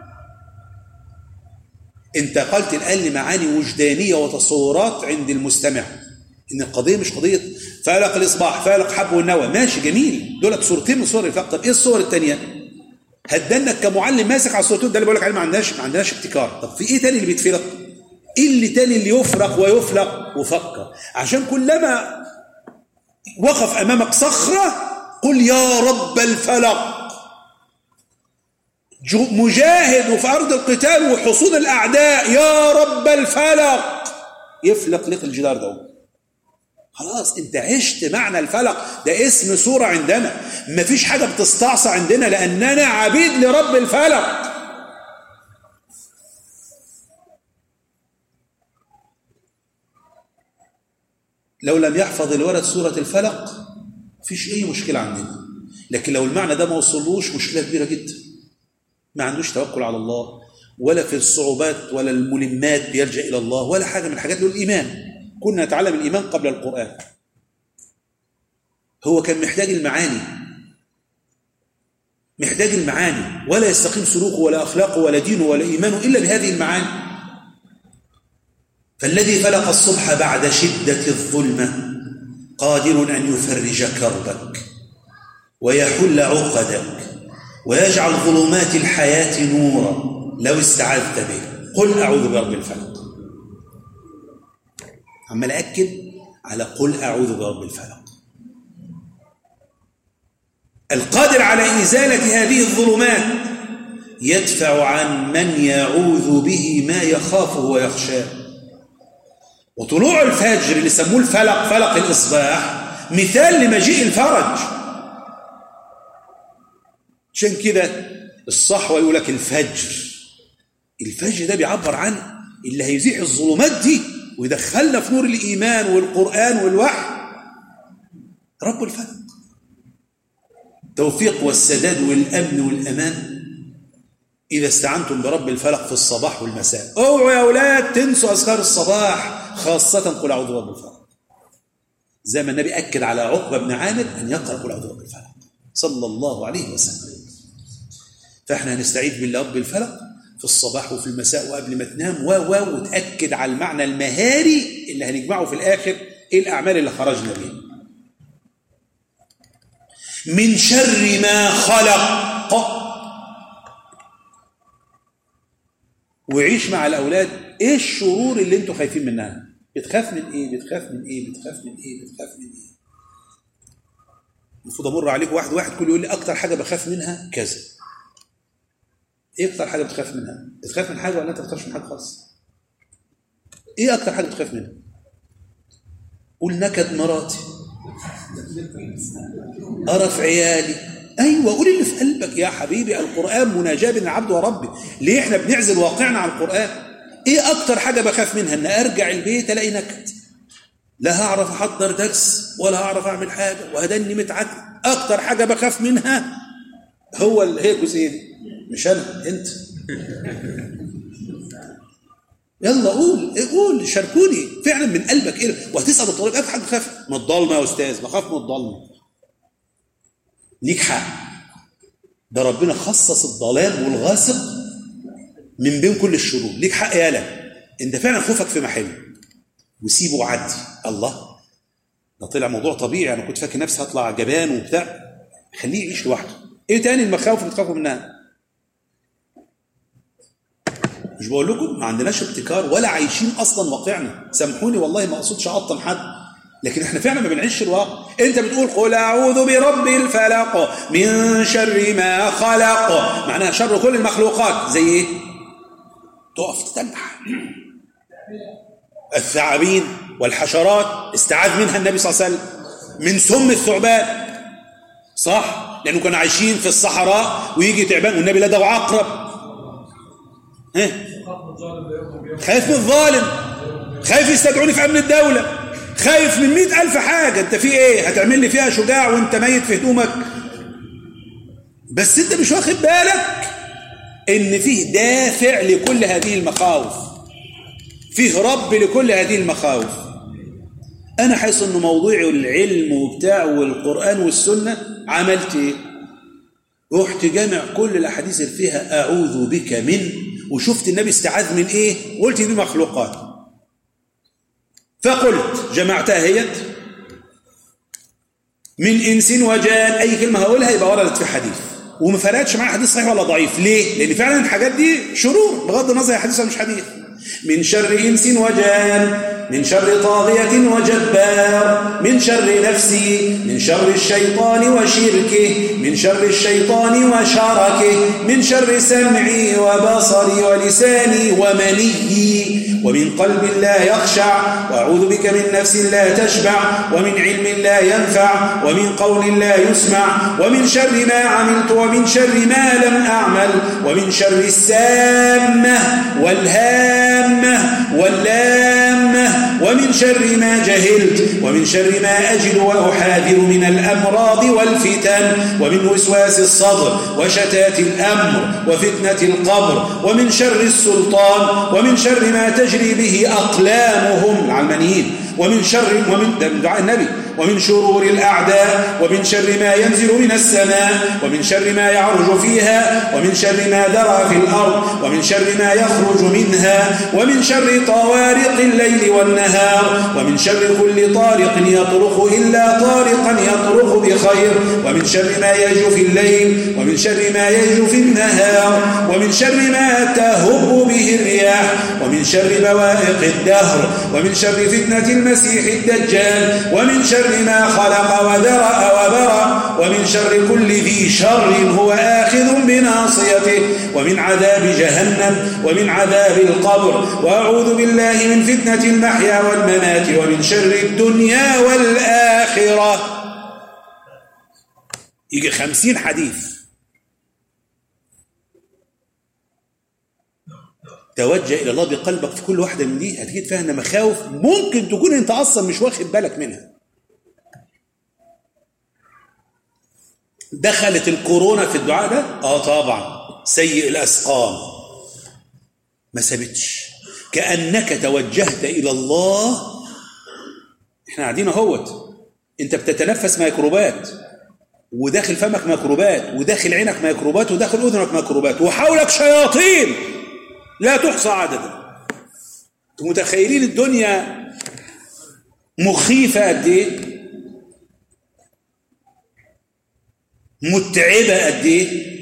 انتقلت الآن لمعاني وجدانية وتصورات عند المستمع إن القضية مش قضية فلق الإصباح فلق حب والنوى ماشي جميل دولت صورتين من صور الفلق طب إيه الصور الثانية هتدنك كمعلم ماسك على الصورتين ده اللي بقول لك عليه ما عندناش ما عندناش ابتكار طب في إيه تاني اللي بيتفلق إيه اللي تاني اللي يفرق ويفلق وفكر عشان كلما وقف أمامك صخرة قل يا رب الفلق مجاهد وفي أرض القتال وحصون الأعداء يا رب الفلق يفلق لك الجدار ده خلاص انت عشت معنى الفلق ده اسم سورة عندنا مفيش حاجة بتستعصى عندنا لأننا عبيد لرب الفلق لو لم يحفظ الولد سورة الفلق مفيش أي مشكلة عندنا لكن لو المعنى ده ما وصلوش مشكلة كبيرة جدا ما عندوش توكل على الله ولا في الصعوبات ولا الملمات بيلجأ إلى الله ولا حاجة من الحاجات له الإيمان كنا نتعلم الإيمان قبل القرآن هو كان محتاج المعاني محتاج المعاني ولا يستقيم سلوكه ولا أخلاقه ولا دينه ولا إيمانه إلا بهذه المعاني فالذي فلق الصبح بعد شدة الظلمة قادر أن يفرج كربك ويحل عقدك ويجعل ظلمات الحياة نورا لو استعذت به قل أعوذ برب الفلق عمال أكد على قل أعوذ برب الفلق القادر على إزالة هذه الظلمات يدفع عن من يعوذ به ما يخافه ويخشاه وطلوع الفجر اللي سموه الفلق فلق الإصباح مثال لمجيء الفرج عشان كده الصحوة يقول لك الفجر الفجر ده بيعبر عن اللي هيزيح الظلمات دي ويدخلنا في نور الإيمان والقرآن والوحي رب الفلق توفيق والسداد والأمن والأمان إذا استعنتم برب الفلق في الصباح والمساء اوعوا يا أولاد تنسوا أذكار الصباح خاصة قل أعوذ برب الفلق زي ما النبي أكد على عقبة بن عامر أن يقرأ قل أعوذ برب الفلق صلى الله عليه وسلم فإحنا هنستعيذ بالله رب الفلق في الصباح وفي المساء وقبل ما تنام و و وتأكد على المعنى المهاري اللي هنجمعه في الآخر إيه الأعمال اللي خرجنا بيها من شر ما خلق وعيش مع الأولاد إيه الشرور اللي أنتوا خايفين منها بتخاف من إيه بتخاف من إيه بتخاف من إيه بتخاف من إيه المفروض أمر عليكم واحد واحد كل يقول لي أكتر حاجة بخاف منها كذا إيه أكتر حاجة بتخاف منها بتخاف من حاجة ولا أنت بتخافش من حاجة خالص إيه أكتر حاجة بتخاف منها قول نكد مراتي قرف عيالي ايوه قول اللي في قلبك يا حبيبي القران مناجاه بين العبد وربي ليه احنا بنعزل واقعنا عن القران ايه اكتر حاجه بخاف منها ان ارجع البيت الاقي نكد لا هعرف احضر درس ولا هعرف اعمل حاجه وهدني متعكر اكتر حاجه بخاف منها هو ال- هي الجزئيه دي مش انا انت يلا قول إيه قول شاركوني فعلا من قلبك ايه وهتسال الطالب اكتر حاجه بخاف من الضلمه يا استاذ بخاف من الضلمه ليك حق ده ربنا خصص الضلال والغاسق من بين كل الشرور ليك حق يالا انت فعلا خوفك في محله وسيبه وعدي الله ده طلع موضوع طبيعي انا كنت فاكر نفسي هطلع جبان وبتاع خليه يعيش لوحده ايه تاني المخاوف اللي بتخافوا منها مش بقول لكم ما عندناش ابتكار ولا عايشين اصلا واقعنا سامحوني والله ما اقصدش اقطم حد لكن احنا فعلا ما بنعيش الواقع انت بتقول قل اعوذ برب الفلق من شر ما خلق معناها شر كل المخلوقات زي ايه تقف تتنح الثعابين والحشرات استعاذ منها النبي صلى الله عليه وسلم من سم الثعبان صح لانه كانوا عايشين في الصحراء ويجي تعبان والنبي لدغ عقرب ها خايف من الظالم خايف يستدعوني في امن الدوله خايف من مئة ألف حاجة أنت في إيه هتعمل لي فيها شجاع وأنت ميت في هدومك بس أنت مش واخد بالك إن فيه دافع لكل هذه المخاوف فيه رب لكل هذه المخاوف أنا حيث أنه موضوعي العلم وبتاع والقرآن والسنة عملت إيه رحت جامع كل الأحاديث اللي فيها أعوذ بك من وشفت النبي استعاذ من إيه وقلت دي مخلوقات فقلت جمعتها هيت من انس وجان اي كلمه هقولها يبقى وردت في حديث وما فرقتش معايا حديث صحيح ولا ضعيف ليه لان فعلا الحاجات دي شرور بغض النظر هي حديث ولا مش حديث من شر انس وجان من شر طاغية وجبار من شر نفسي من شر الشيطان وشركه من شر الشيطان وشركه من شر سمعي وبصري ولساني ومنيي ومن قلب لا يخشع وأعوذ بك من نفس لا تشبع ومن علم لا ينفع ومن قول لا يسمع ومن شر ما عملت ومن شر ما لم أعمل ومن شر السامة والهامة واللامة ومن شر ما جهلت ومن شر ما أجد وأحاذر من الأمراض والفتن ومن وسواس الصدر وشتات الأمر وفتنة القبر ومن شر السلطان ومن شر ما تجري به أقلامهم العلمانيين ومن شر ومن ده من دعاء النبي ومن شرور الأعداء ومن شر ما ينزل من السماء ومن شر ما يعرج فيها ومن شر ما درى في الأرض ومن شر ما يخرج منها ومن شر طوارق الليل والنهار ومن شر كل طارق يطرق إلا طارقا يطرق بخير ومن شر ما يجو في الليل ومن شر ما يجو في النهار ومن شر ما تهب به الرياح ومن شر بوائق الدهر ومن شر فتنة المسيح الدجال ومن شر ما خلق وذرأ وبرأ ومن شر كل ذي شر هو آخذ بناصيته ومن عذاب جهنم ومن عذاب القبر وأعوذ بالله من فتنة المحيا والممات ومن شر الدنيا والآخرة يجي خمسين حديث توجه إلى الله بقلبك في كل واحدة من دي هتجد فيها إن مخاوف ممكن تكون أنت أصلا مش واخد بالك منها دخلت الكورونا في الدعاء ده؟ آه طبعا سيء الأسقام ما سابتش كأنك توجهت إلى الله احنا قاعدين اهوت انت بتتنفس ميكروبات وداخل فمك ميكروبات وداخل عينك ميكروبات وداخل اذنك ميكروبات وحولك شياطين لا تحصى عددا انتوا متخيلين الدنيا مخيفه قد ايه متعبه قد ايه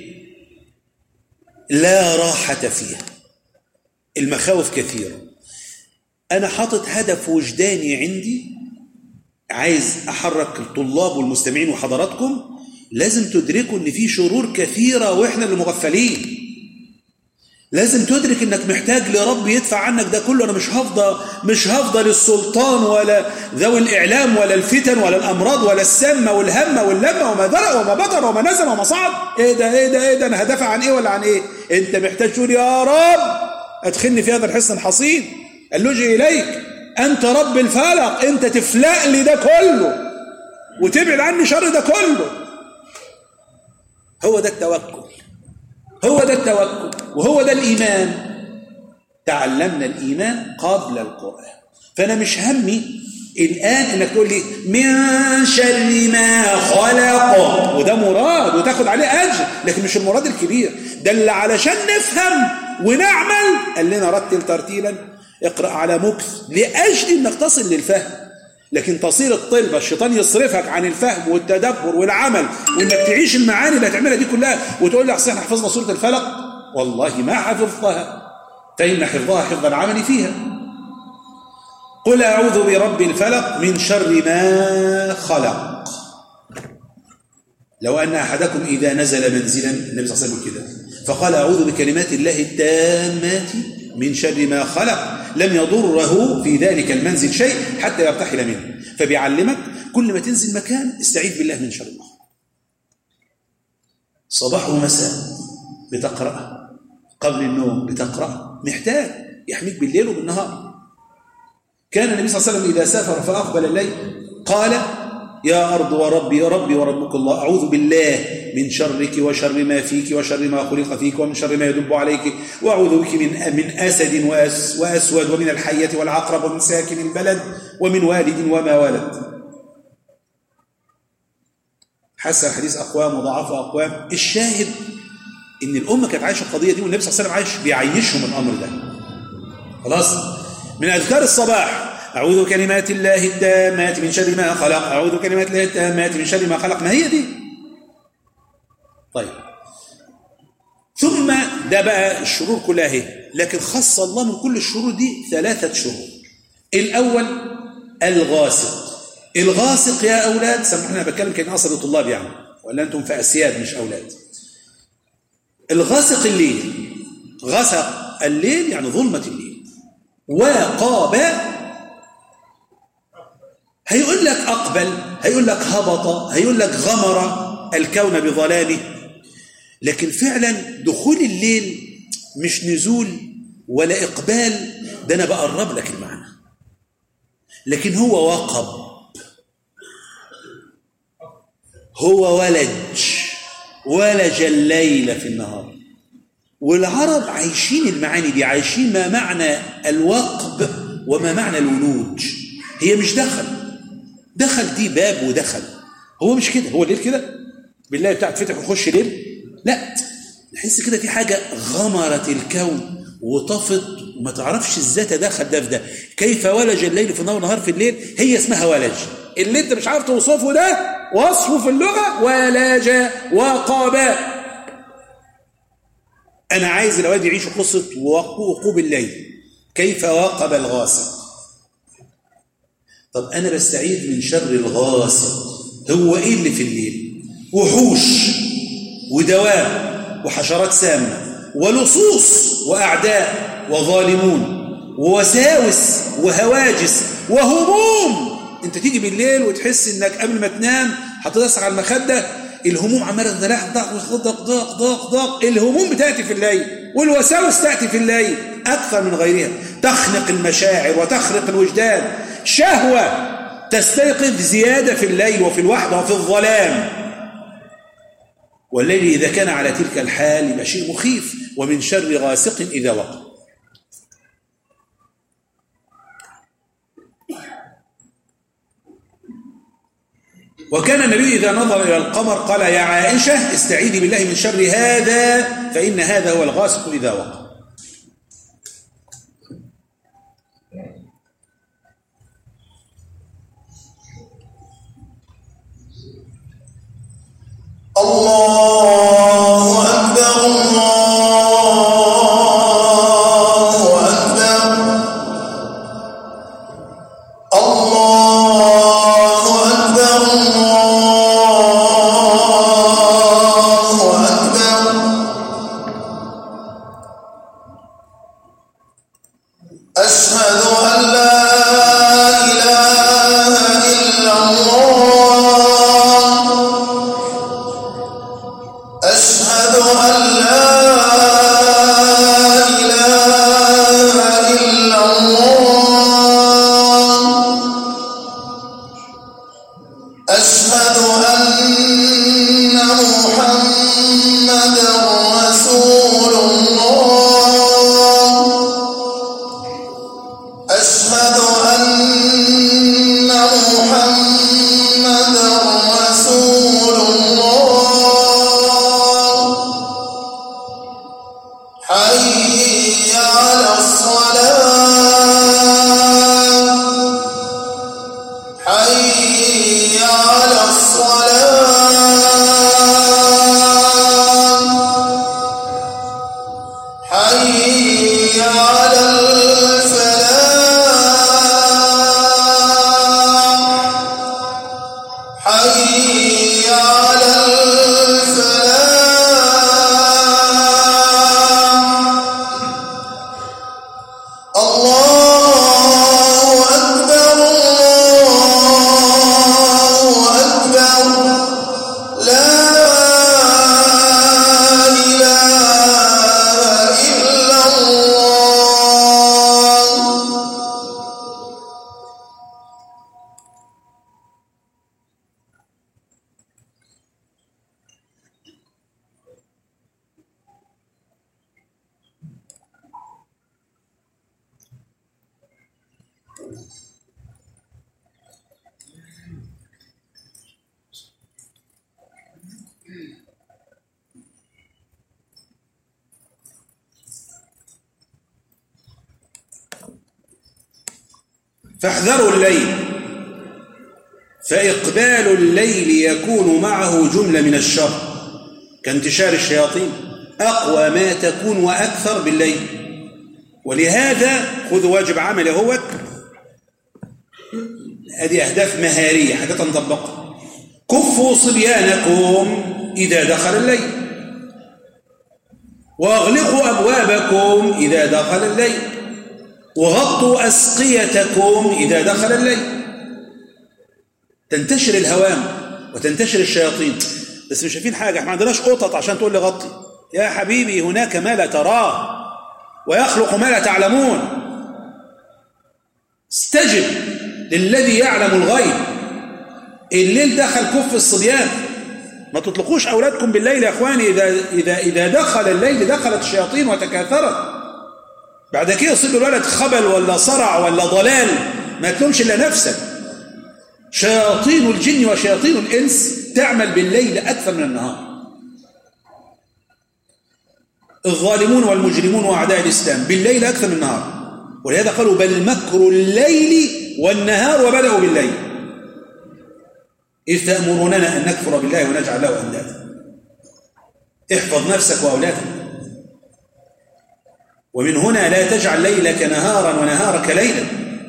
لا راحه فيها المخاوف كثيره انا حاطط هدف وجداني عندي عايز احرك الطلاب والمستمعين وحضراتكم لازم تدركوا ان في شرور كثيره واحنا اللي مغفلين لازم تدرك انك محتاج لرب يدفع عنك ده كله انا مش هفضى مش هفضى للسلطان ولا ذوي الاعلام ولا الفتن ولا الامراض ولا السمه والهمه واللمه وما درى وما بطر وما نزل وما صعد ايه ده ايه ده ايه ده انا هدافع عن ايه ولا عن ايه انت محتاج تقول يا رب ادخلني في هذا الحصن الحصين اللجئ اليك انت رب الفلق انت تفلق لي ده كله وتبعد عني شر ده كله هو ده التوكل هو ده التوكل وهو ده الإيمان تعلمنا الإيمان قبل القرآن فأنا مش همي الآن إنك تقول لي من شر ما خلق وده مراد وتاخد عليه أجر لكن مش المراد الكبير ده اللي علشان نفهم ونعمل قال لنا رتل ترتيلا اقرأ على مكث لأجل إنك تصل للفهم لكن تصير الطلبة الشيطان يصرفك عن الفهم والتدبر والعمل وإنك تعيش المعاني اللي هتعملها دي كلها وتقول لي أحسن حفظنا سورة الفلق والله ما حفظتها فإن حفظها حفظ العمل فيها قل أعوذ برب الفلق من شر ما خلق لو أن أحدكم إذا نزل منزلا النبي صلى الله عليه وسلم كده فقال أعوذ بكلمات الله التامات من شر ما خلق لم يضره في ذلك المنزل شيء حتى يرتحل منه فبيعلمك كل ما تنزل مكان استعيذ بالله من شر ما صباح ومساء بتقرأ قبل النوم بتقرأ محتاج يحميك بالليل وبالنهار كان النبي صلى الله عليه وسلم إذا سافر فأقبل الليل قال يا أرض وربي يا ربي وربك الله أعوذ بالله من شرك وشر ما فيك وشر ما خلق فيك ومن شر ما يدب عليك وأعوذ بك من من أسد وأس وأسود ومن الحية والعقرب ومن ساكن البلد ومن والد وما ولد حسن حديث أقوام وضعف أقوام الشاهد إن الأمة كانت عايشة القضية دي والنبي صلى الله عليه وسلم عايش بيعيشهم الأمر ده خلاص من أذكار الصباح أعوذ بكلمات الله التامات من شر ما خلق أعوذ بكلمات الله التامات من شر ما خلق ما هي دي طيب ثم ده بقى الشرور كلها اهي لكن خص الله من كل الشرور دي ثلاثة شرور الأول الغاسق الغاسق يا أولاد سامحوني أنا بتكلم كأن أصل الطلاب يعني ولا أنتم في أسياد مش أولاد الغاسق الليل غسق الليل يعني ظلمة الليل وقاب هيقول لك أقبل هيقول لك هبط هيقول لك غمر الكون بظلامه لكن فعلا دخول الليل مش نزول ولا إقبال ده أنا بقرب لك المعنى لكن هو وقب هو ولج ولج الليل في النهار والعرب عايشين المعاني دي عايشين ما معنى الوقب وما معنى الولوج هي مش دخل دخل دي باب ودخل هو مش كده هو الليل كده بالله بتاعت فتح وخش ليل لا نحس كده في حاجة غمرت الكون وطفت وما تعرفش ازاي تدخل ده في ده كيف ولج الليل في النهار والنهار في الليل هي اسمها ولج اللي انت مش عارف توصفه ده وصفه في اللغة ولج وقاب انا عايز الاولاد يعيشوا قصة وقوب الليل كيف واقب الغاسق طب انا بستعيد من شر الغاسق هو ايه اللي في الليل وحوش ودواب وحشرات سامة ولصوص وأعداء وظالمون ووساوس وهواجس وهموم انت تيجي بالليل وتحس انك قبل ما تنام هتدسك على المخدة الهموم عمالة تدلع ضغط ضغط ضغط ضغط ضغط الهموم بتأتي في الليل والوساوس تأتي في الليل أكثر من غيرها تخنق المشاعر وتخرق الوجدان شهوة تستيقظ زيادة في الليل وفي الوحدة وفي الظلام والليل إذا كان على تلك الحال يبقى شيء مخيف ومن شر غاسق إذا وقع وكان النبي إذا نظر إلى القمر قال يا عائشة استعيذي بالله من شر هذا فإن هذا هو الغاسق إذا وقع الله أكبر الله أكبر الله أكبر الله أكبر أشهد أن لا إله إلا الله أشهد أن لا إله إلا الله أشهد أن محمدا رسول الله أشهد أن محمدا رسول الله حي على الصلاة حي على الصلاة حي على الفلاح حي على الفلاح الله أكبر الله أكبر لا إله إلا الله فاحذروا الليل فإقبال الليل يكون معه جملة من الشر كانتشار الشياطين أقوى ما تكون وأكثر بالليل ولهذا خذوا واجب عمل اهوت هذه أهداف مهارية حاجات نطبقها كفوا صبيانكم إذا دخل الليل واغلقوا أبوابكم إذا دخل الليل وغطوا أسقيتكم إذا دخل الليل تنتشر الهوام وتنتشر الشياطين بس مش شايفين حاجة احنا ما عندناش قطط عشان تقول لي غطي يا حبيبي هناك ما لا تراه ويخلق ما لا تعلمون استجب للذي يعلم الغيب الليل دخل كف الصبيان ما تطلقوش أولادكم بالليل يا أخواني إذا, إذا, إذا دخل الليل دخلت الشياطين وتكاثرت بعد كده يصيب الولد خبل ولا صرع ولا ضلال ما تلومش إلا نفسك شياطين الجن وشياطين الإنس تعمل بالليل أكثر من النهار الظالمون والمجرمون وأعداء الإسلام بالليل أكثر من النهار ولهذا قالوا بل مكر الليل والنهار وبدأوا بالليل إذ تأمروننا أن نكفر بالله ونجعل له أندادا احفظ نفسك وأولادك ومن هنا لا تجعل ليلك نهارا ونهارك ليلا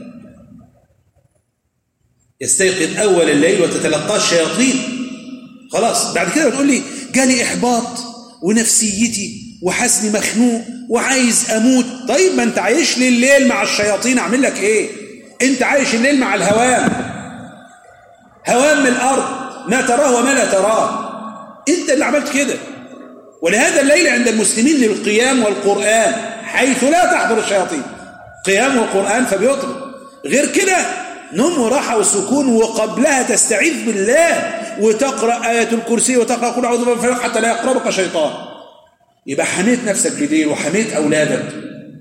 يستيقظ أول الليل وتتلقاه الشياطين خلاص بعد كده بتقول لي جالي إحباط ونفسيتي وحسني مخنوق وعايز أموت طيب ما أنت عايش لي الليل مع الشياطين أعمل لك إيه أنت عايش الليل مع الهوام هوام من الأرض ما تراه وما لا تراه أنت اللي عملت كده ولهذا الليل عند المسلمين للقيام والقرآن حيث لا تحضر الشياطين قيام وقرآن فبيطلب غير كده نوم وراحة وسكون وقبلها تستعيذ بالله وتقرأ آية الكرسي وتقرأ قل أعوذ برب الفلق حتى لا يقربك شيطان يبقى حميت نفسك بالليل وحميت أولادك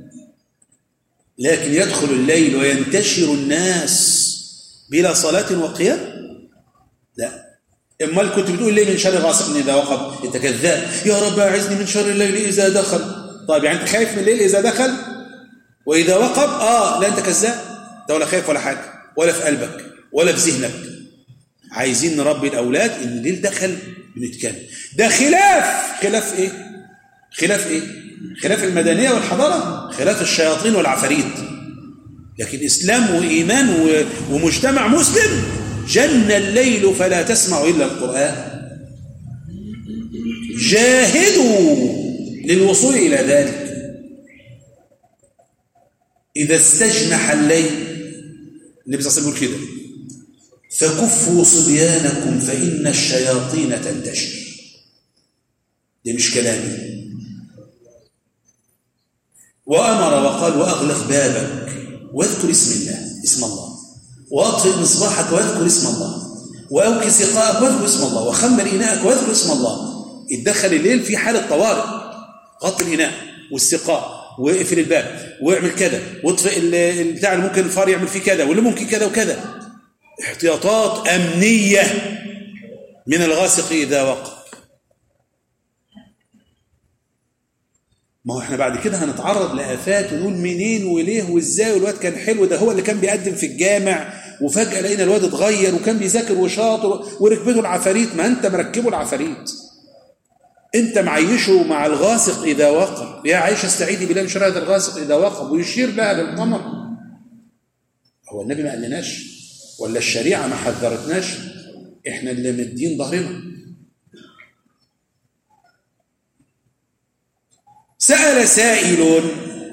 لكن يدخل الليل وينتشر الناس بلا صلاة وقيام لا امال كنت بتقول ليه من شر غاسق اذا وقب انت كذاب يا رب اعذني من شر الليل اذا دخل طيب يعني انت خايف من الليل اذا دخل واذا وقب اه لا انت كذاب ده ولا خايف ولا حاجه ولا في قلبك ولا في ذهنك عايزين نربي الاولاد ان الليل دخل بنتكلم ده خلاف خلاف ايه خلاف ايه خلاف المدنيه والحضاره خلاف الشياطين والعفاريت لكن اسلام وايمان و- ومجتمع مسلم جن الليل فلا تسمع الا القران جاهدوا للوصول الى ذلك اذا استجنح الليل النبي صلى الله عليه وسلم يقول كده فكفوا صبيانكم فان الشياطين تنتشر ده مش كلامي وامر وقال واغلق بابك واذكر اسم الله اسم الله واطفئ مصباحك واذكر اسم الله واوكي سقاءك واذكر اسم الله وخمر اناءك واذكر اسم الله اتدخل الليل في حاله طوارئ غطي الاناء والسقاء واقفل الباب واعمل كذا واطفئ ال- البتاع اللي ممكن الفار يعمل فيه كذا واللي ممكن كذا وكذا احتياطات امنيه من الغاسق اذا وقف ما هو احنا بعد كده هنتعرض لآفات ونقول منين وليه وازاي والواد كان حلو ده هو اللي كان بيقدم في الجامع وفجأة لقينا الواد اتغير وكان بيذاكر وشاطر وركبته العفاريت ما انت مركبه العفاريت انت معيشه مع الغاسق اذا وقب يا عائشه استعيذي بالله من شر هذا الغاسق اذا وقب ويشير لها بالقمر هو النبي ما قالناش ولا الشريعه ما حذرتناش احنا اللي مدين ظهرنا سأل سائل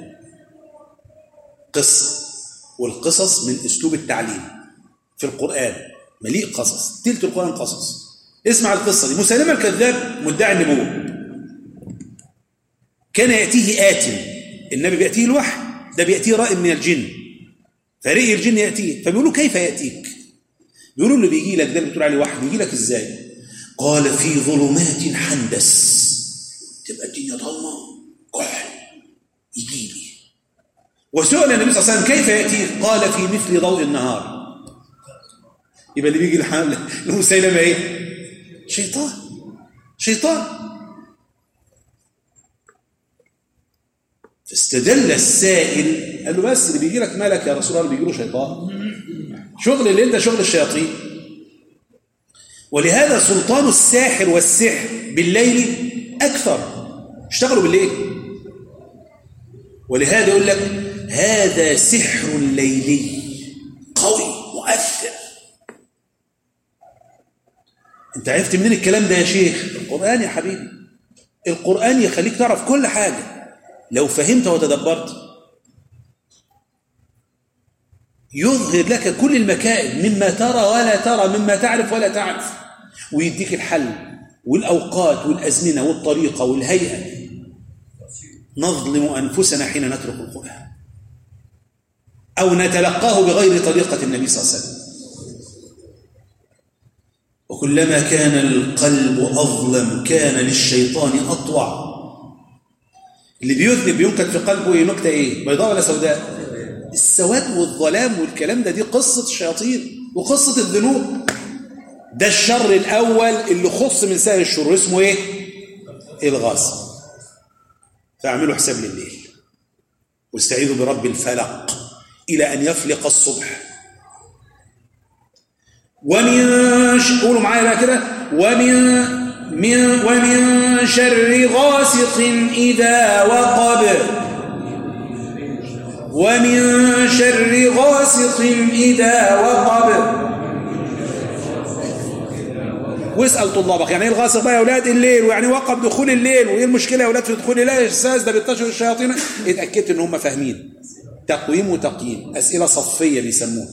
قصة والقصص من أسلوب التعليم في القرآن مليء قصص تلت القرآن قصص اسمع القصة دي مسلمة الكذاب مدعي النبوة كان يأتيه آت النبي بيأتيه الوحي ده بيأتيه رائد من الجن فريق الجن يأتيه فبيقولوا كيف يأتيك بيقولوا اللي بيجي لك ده اللي بتقول عليه وحي بيجي لك ازاي قال في ظلمات حندس تبقى الدنيا ضلمه كحل يجي لي وسئل النبي صلى الله عليه وسلم كيف يأتيه قال في مثل ضوء النهار يبقى اللي بيجي لحال لمسيلمة ايه شيطان شيطان فاستدل السائل قال له بس اللي بيجي لك ملك يا رسول الله بيجي له شيطان شغل اللي انت شغل الشياطين ولهذا سلطان الساحر والسحر بالليل أكثر اشتغلوا بالليل ولهذا يقول لك هذا سحر ليلي قوي مؤثر انت عرفت منين الكلام ده يا شيخ القرآن يا حبيبي القرآن يخليك تعرف كل حاجة لو فهمت وتدبرت يظهر لك كل المكائد مما ترى ولا ترى مما تعرف ولا تعرف ويديك الحل والأوقات والأزمنة والطريقة والهيئة نظلم أنفسنا حين نترك القرآن أو نتلقاه بغير طريقة النبي صلى الله عليه وسلم وكلما كان القلب أظلم كان للشيطان أطوع اللي بيذنب ينكت في قلبه ايه نكته ايه بيضاء ولا سوداء السواد والظلام والكلام ده دي قصة الشياطين وقصة الذنوب ده الشر الأول اللي خص من سائر الشرور اسمه ايه الغاصب فاعملوا حساب لليل واستعيذوا برب الفلق إلى أن يفلق الصبح ومن ش... قولوا معايا بقى كده ومن من ومن شر غاسق إذا وقب ومن شر غاسق إذا وقب واسأل طلابك يعني ايه الغاسق بقى يا اولاد الليل ويعني وقب دخول الليل وايه المشكله يا اولاد في دخول الليل يا استاذ ده بينتشر الشياطين اتاكدت ان هم فاهمين تقويم وتقييم اسئله صفيه بيسموها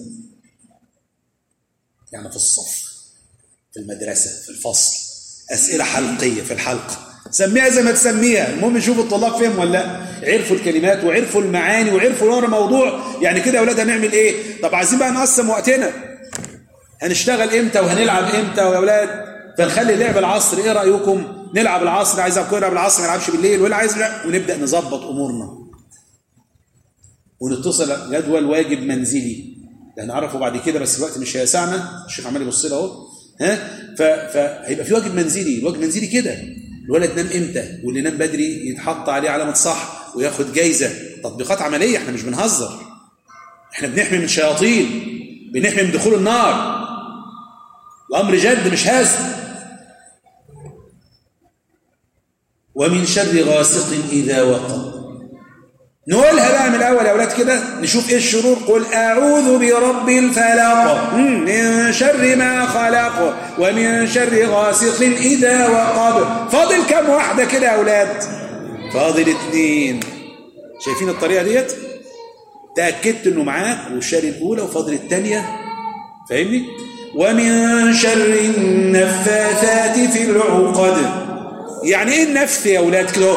يعني في الصف في المدرسه في الفصل اسئله حلقيه في الحلقه سميها زي ما تسميها المهم نشوف الطلاب فهم ولا لا عرفوا الكلمات وعرفوا المعاني وعرفوا ورا موضوع يعني كده يا اولاد هنعمل ايه طب عايزين بقى نقسم وقتنا هنشتغل امتى وهنلعب امتى يا اولاد فنخلي لعب العصر ايه رايكم نلعب العصر عايز يلعب العصر ما يلعبش بالليل واللي عايز لا ونبدا نظبط امورنا ونتصل جدول واجب منزلي ده هنعرفه بعد كده بس الوقت مش هيسعنا الشيخ عمال يبص لي اهو ها فهيبقى في واجب منزلي الواجب المنزلي كده الولد نام امتى واللي نام بدري يتحط عليه علامه صح وياخد جايزه تطبيقات عمليه احنا مش بنهزر احنا بنحمي من شياطين بنحمي من دخول النار الامر جد مش هزل ومن شر غاسق اذا وقب نقولها بقى من الاول يا اولاد كده نشوف ايه الشرور قل اعوذ برب الفلق من شر ما خلق ومن شر غاسق اذا وقب فاضل كم واحده كده يا اولاد فاضل اتنين شايفين الطريقه ديت تاكدت انه معاك والشر الاولى وفاضل الثانيه فاهمني ومن شر النفاثات في العقد يعني ايه النفث يا اولاد كده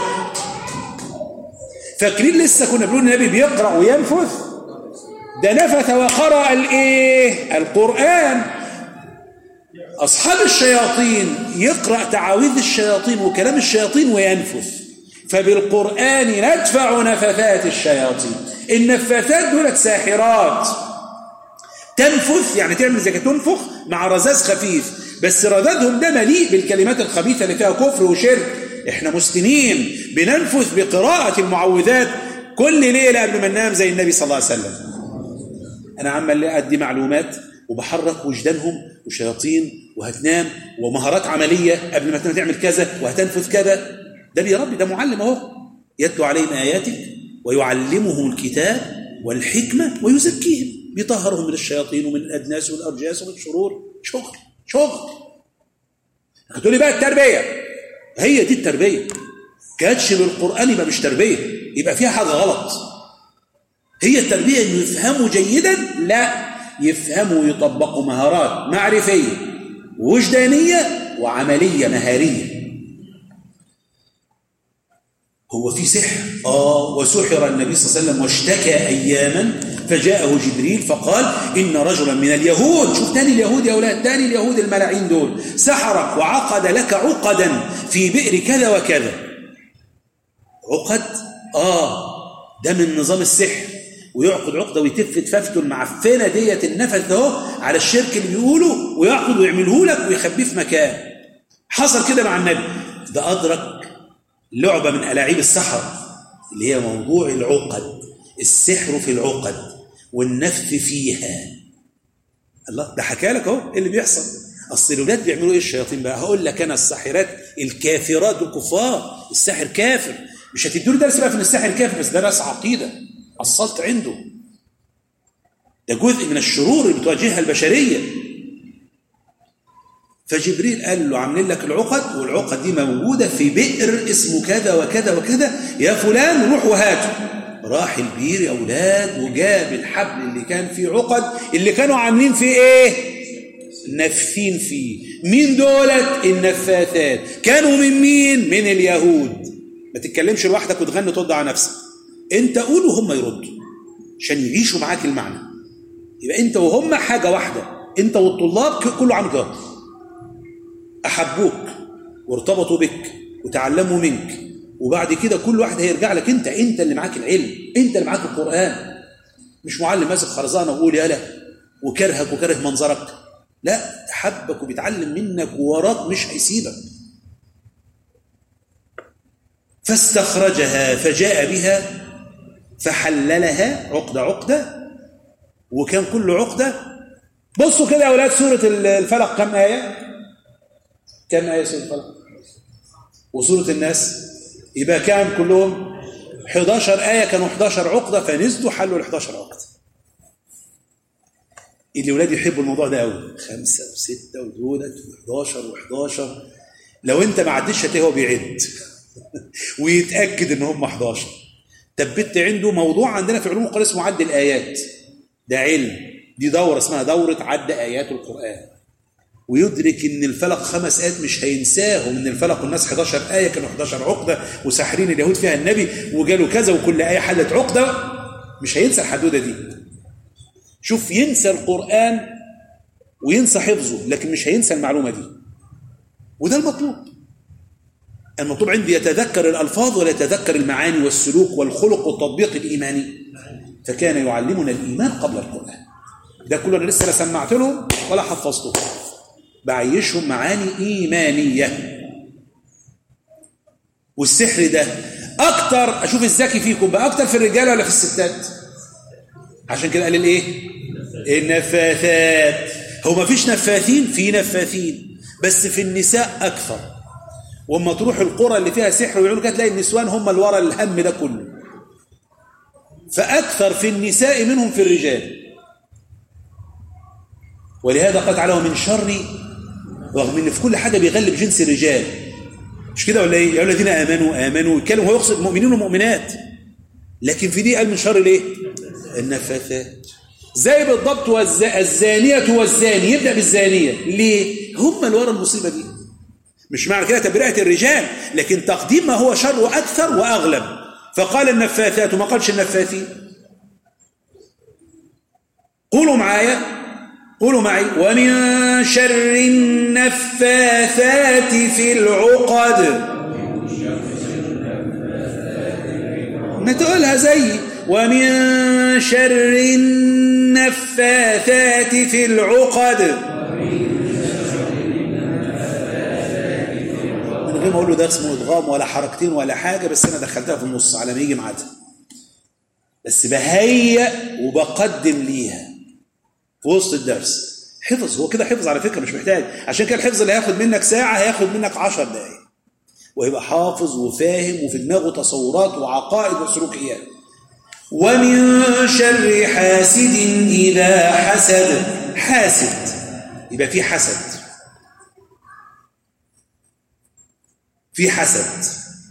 فاكرين لسه كنا بنقول النبي بيقرا وينفث ده نفث وقرا الايه القران اصحاب الشياطين يقرا تعاويذ الشياطين وكلام الشياطين وينفث فبالقران ندفع نفثات الشياطين النفاثات دولت ساحرات تنفث يعني تعمل زي تنفخ مع رذاذ خفيف بس رذاذهم ده مليء بالكلمات الخبيثه اللي فيها كفر وشرك احنا مسلمين بننفث بقراءه المعوذات كل ليله قبل ما ننام زي النبي صلى الله عليه وسلم انا عمال ادي معلومات وبحرك وجدانهم وشياطين وهتنام ومهارات عمليه قبل ما تعمل كذا وهتنفذ كذا ده بيربي ده معلم اهو يتلو عليهم اياتك ويعلمهم الكتاب والحكمه ويزكيهم بيطهرهم من الشياطين ومن الادناس والارجاس ومن الشرور شغل شغل هتقول لي بقى التربيه هي دي التربيه كاتش بالقران يبقى مش تربيه يبقى فيها حاجه غلط هي التربيه انه يفهموا جيدا لا يفهموا ويطبقوا مهارات معرفيه وجدانيه وعمليه مهاريه هو في سحر اه وسحر النبي صلى الله عليه وسلم واشتكى اياما فجاءه جبريل فقال ان رجلا من اليهود شوف تاني اليهود يا اولاد تاني اليهود الملاعين دول سحرك وعقد لك عقدا في بئر كذا وكذا عقد اه ده من نظام السحر ويعقد عقده ويتف تفافته المعفنه ديت النفث اهو على الشرك اللي بيقوله ويعقد ويعمله لك ويخبيه في مكان حصل كده مع النبي ده ادرك لعبه من الاعيب السحر اللي هي موضوع العقد السحر في العقد والنفث فيها الله ده حكى لك اهو ايه اللي بيحصل اصل الاولاد بيعملوا ايه الشياطين بقى هقول لك انا الساحرات الكافرات الكفار الساحر كافر مش هتدوا له درس بقى في ان الساحر كافر بس ده درس عقيده اصلت عنده ده جزء من الشرور اللي بتواجهها البشريه فجبريل قال له عاملين لك العقد والعقد دي موجوده في بئر اسمه كذا وكذا وكذا يا فلان روح وهاته راح البير يا اولاد وجاب الحبل اللي كان فيه عقد اللي كانوا عاملين فيه ايه نفثين فيه مين دولت النفاثات كانوا من مين من اليهود ما تتكلمش لوحدك وتغني ترد على نفسك انت قول وهم يردوا عشان يعيشوا معاك المعنى يبقى انت وهم حاجه واحده انت والطلاب كله عامل كده احبوك وارتبطوا بك وتعلموا منك وبعد كده كل واحد هيرجع لك انت انت اللي معاك العلم انت اللي معاك القران مش معلم ماسك خرزانه ويقول يالا وكرهك وكره منظرك لا حبك وبيتعلم منك ووراك مش هيسيبك فاستخرجها فجاء بها فحللها عقدة عقدة وكان كل عقدة بصوا كده يا أولاد سورة الفلق كم آية كم آية سورة الفلق وسورة الناس يبقى كام كلهم 11 آية كانوا 11 عقدة فنزلوا حلوا ال 11 عقدة اللي ولاد يحبوا الموضوع ده قوي خمسة وستة ودولت و11 و11 لو انت ما عدتش هتلاقيه هو بيعد ويتأكد ان هم 11 تبت عنده موضوع عندنا في علوم القرآن اسمه عد الآيات ده علم دي دورة اسمها دورة عد آيات القرآن ويدرك ان الفلق خمس آيات مش هينساهم ان الفلق والناس 11 آية كانوا 11 عقدة وساحرين اليهود فيها النبي وقالوا كذا وكل آية حلت عقدة مش هينسى الحدودة دي شوف ينسى القرآن وينسى حفظه لكن مش هينسى المعلومة دي وده المطلوب المطلوب عندي يتذكر الألفاظ ولا يتذكر المعاني والسلوك والخلق والتطبيق الإيماني فكان يعلمنا الإيمان قبل القرآن ده كله أنا لسه لا سمعت لهم ولا حفظته بعيشهم معاني إيمانية والسحر ده أكتر أشوف الذكي فيكم بقى أكتر في الرجال ولا في الستات عشان كده قال الايه النفاثات هو ما فيش نفاثين في نفاثين بس في النساء اكثر واما تروح القرى اللي فيها سحر ويعملوا كده تلاقي النسوان هم اللي ورا الهم ده كله فاكثر في النساء منهم في الرجال ولهذا قال تعالى ومن شر رغم ان في كل حاجه بيغلب جنس الرجال مش كده ولا ايه يا الذين امنوا امنوا يتكلم هو يقصد مؤمنين ومؤمنات لكن في دي قال من شر الايه النفاثات زي بالضبط والز... الزانية والزاني يبدأ بالزانية ليه؟ هم اللي ورا المصيبة دي مش معنى كده تبرئة الرجال لكن تقديم ما هو شر أكثر وأغلب فقال النفاثات وما قالش النفاثين قولوا معايا قولوا معي ومن شر النفاثات في العقد ما تقولها زي ومن شر النفاثات في العقد من غير ما اقول له ده اسمه ادغام ولا حركتين ولا حاجه بس انا دخلتها في النص على ما يجي ميعادها بس بهيئ وبقدم ليها في وسط الدرس حفظ هو كده حفظ على فكره مش محتاج عشان كده الحفظ اللي هياخد منك ساعه هياخد منك 10 دقائق ويبقى حافظ وفاهم وفي دماغه تصورات وعقائد وسلوكيات ومن شر حاسد إذا حسد حاسد يبقى في حسد في حسد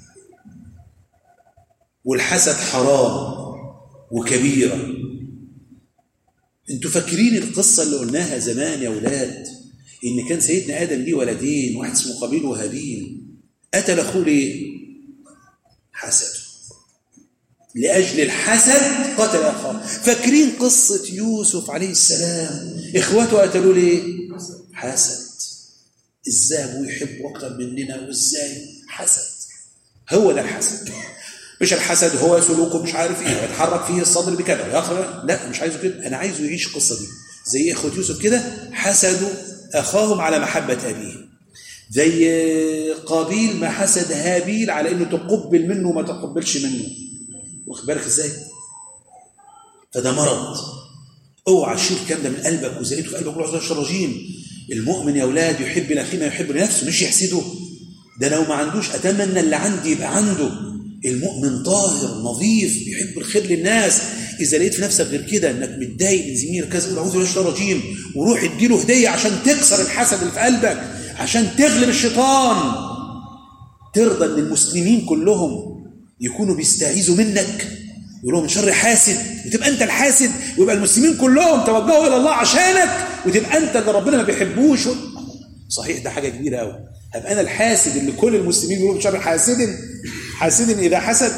والحسد حرام وكبيرة انتوا فاكرين القصة اللي قلناها زمان يا ولاد ان كان سيدنا آدم ليه ولدين واحد اسمه قابيل وهابيل قتل اخوه ليه حسد لأجل الحسد قتل أخاه فاكرين قصة يوسف عليه السلام إخوته قتلوا ليه حسد إزاي أبوه يحبه أكتر مننا وإزاي حسد هو ده الحسد مش الحسد هو سلوكه مش عارف ايه يتحرك فيه الصدر بكذا ويخرج لا مش عايزه كده انا عايزه يعيش القصه دي زي اخوه يوسف كده حسدوا اخاهم على محبه ابيه زي قابيل ما حسد هابيل على انه تقبل منه وما تقبلش منه واخد بالك ازاي فده مرض اوعى تشيل الكلام ده من قلبك وزيته في قلبك روح الرجيم المؤمن يا اولاد يحب لاخيه ما يحب لنفسه مش يحسده ده لو ما عندوش اتمنى اللي عندي يبقى عنده المؤمن طاهر نظيف بيحب الخير للناس اذا لقيت في نفسك غير كده انك متضايق من زميلك كذا قول اعوذ بالله من الشيطان الرجيم وروح اديله هديه عشان تكسر الحسد اللي في قلبك عشان تغلب الشيطان ترضى ان المسلمين كلهم يكونوا بيستعيذوا منك يقولوا من شر حاسد وتبقى انت الحاسد ويبقى المسلمين كلهم توجهوا الى الله عشانك وتبقى انت اللي ربنا ما بيحبوش صحيح ده حاجه كبيره قوي هبقى انا الحاسد اللي كل المسلمين بيقولوا من شر حاسد حاسد اذا حسد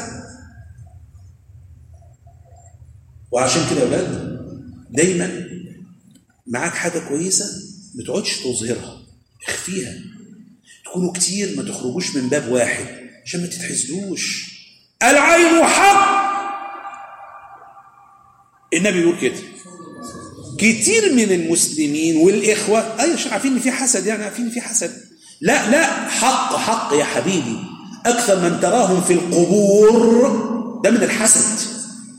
وعشان كده يا اولاد دايما معاك حاجه كويسه ما تقعدش تظهرها اخفيها تكونوا كتير ما تخرجوش من باب واحد عشان ما تتحسدوش العين حق النبي بيقول كده كتير من المسلمين والإخوة أيوة عشان عارفين إن في حسد يعني عارفين إن في حسد لا لا حق حق يا حبيبي أكثر من تراهم في القبور ده من الحسد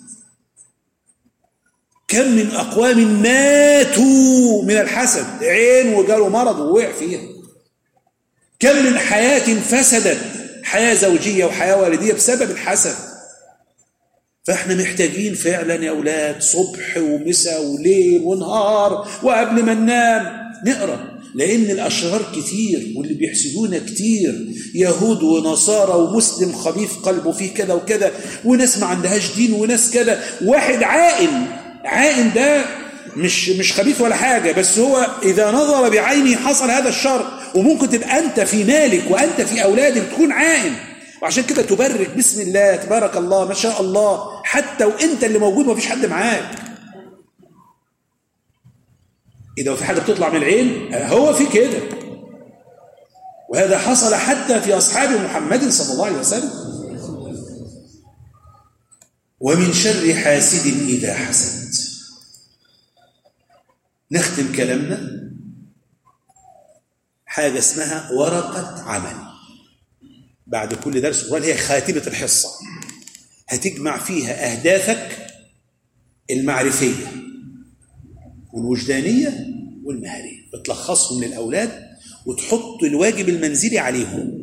كم من أقوام ماتوا من الحسد عين وجاله مرض ووقع فيها كم من حياة فسدت حياة زوجية وحياة والدية بسبب الحسد فاحنا محتاجين فعلا يا أولاد صبح ومساء وليل ونهار وقبل ما ننام نقرأ لأن الأشرار كتير واللي بيحسدونا كتير يهود ونصارى ومسلم خبيث قلبه فيه كذا وكذا وناس ما عندهاش دين وناس كذا واحد عائن عائن ده مش مش خبيث ولا حاجة بس هو إذا نظر بعينه حصل هذا الشر وممكن تبقى أنت في مالك وأنت في أولادك تكون عائن وعشان كده تبرك بسم الله تبارك الله ما شاء الله حتى وانت اللي موجود ما فيش حد معاك إذا في حاجة بتطلع من العين هو في كده وهذا حصل حتى في أصحاب محمد صلى الله عليه وسلم ومن شر حاسد إذا حسد نختم كلامنا حاجة اسمها ورقة عمل بعد كل درس قرآن هي خاتمة الحصة هتجمع فيها أهدافك المعرفية والوجدانية والمهارية بتلخصهم للأولاد وتحط الواجب المنزلي عليهم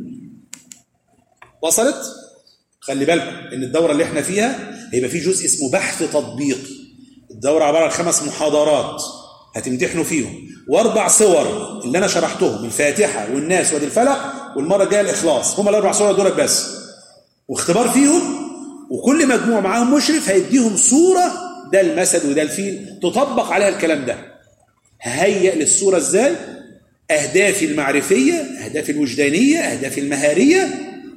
وصلت؟ خلي بالكم ان الدورة اللي احنا فيها هيبقى في جزء اسمه بحث تطبيقي الدورة عبارة عن خمس محاضرات هتمتحنوا فيهم واربع صور اللي انا شرحتهم الفاتحة والناس وادي الفلق والمرة الجاية الاخلاص هم الاربع صور دول بس واختبار فيهم وكل مجموعة معاهم مشرف هيديهم صورة ده المسد وده الفيل تطبق عليها الكلام ده ههيئ للصورة ازاي اهدافي المعرفية اهدافي الوجدانية اهدافي المهارية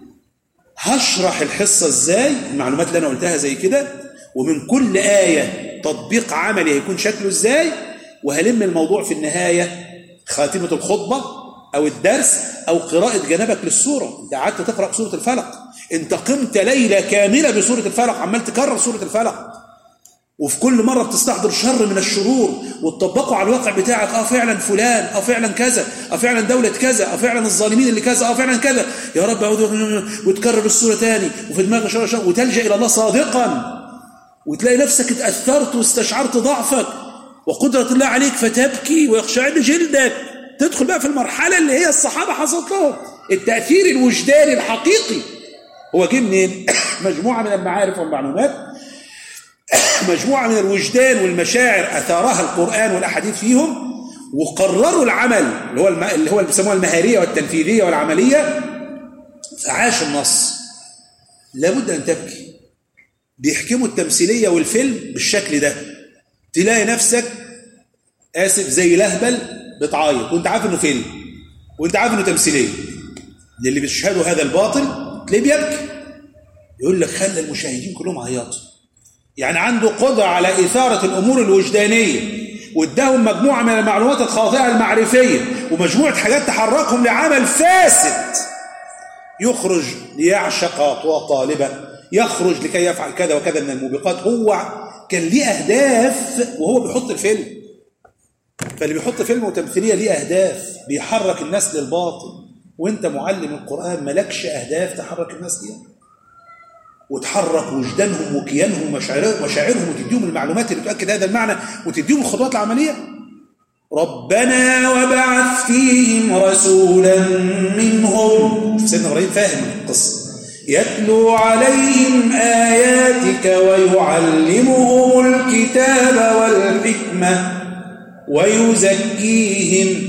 هشرح الحصة ازاي المعلومات اللي انا قلتها زي كده ومن كل آية تطبيق عملي هيكون شكله ازاي وهلم الموضوع في النهاية خاتمة الخطبة أو الدرس أو قراءة جنبك للسورة أنت قعدت تقرأ سورة الفلق أنت قمت ليلة كاملة بسورة الفلق عمال تكرر سورة الفلق وفي كل مرة بتستحضر شر من الشرور وتطبقه على الواقع بتاعك اه فعلا فلان اه فعلا كذا اه فعلا دولة كذا اه فعلا الظالمين اللي كذا اه فعلا كذا يا رب اعوذ وتكرر السورة تاني وفي دماغك شر شر وتلجأ إلى الله صادقا وتلاقي نفسك اتأثرت واستشعرت ضعفك وقدرة الله عليك فتبكي ويخشعن جلدك تدخل بقى في المرحلة اللي هي الصحابة حصلت لهم التأثير الوجداني الحقيقي هو جه منين؟ مجموعة من المعارف والمعلومات مجموعة من الوجدان والمشاعر أثارها القرآن والأحاديث فيهم وقرروا العمل اللي هو الم... اللي هو اللي بيسموها المهارية والتنفيذية والعملية فعاش النص لابد أن تبكي بيحكموا التمثيلية والفيلم بالشكل ده تلاقي نفسك آسف زي لهبل بتعيط وانت عارف انه فيلم وانت عارف انه تمثيلية للي بيشهدوا هذا الباطل تلاقيه بيبكي يقول لك خلى المشاهدين كلهم عياطوا يعني عنده قدرة على إثارة الأمور الوجدانية واداهم مجموعة من المعلومات الخاطئة المعرفية ومجموعة حاجات تحركهم لعمل فاسد يخرج ليعشق طالبة يخرج لكي يفعل كذا وكذا من الموبقات هو كان ليه أهداف وهو بيحط الفيلم فاللي بيحط فيلم وتمثيلية ليه أهداف بيحرك الناس للباطل وانت معلم القرآن ملكش أهداف تحرك الناس ليها وتحرك وجدانهم وكيانهم ومشاعرهم وتديهم المعلومات اللي تؤكد هذا المعنى وتديهم الخطوات العملية ربنا وبعث فيهم رسولا منهم سيدنا إبراهيم فاهم القصة يتلو عليهم آياتك ويعلمهم الكتاب والحكمة ويزكيهم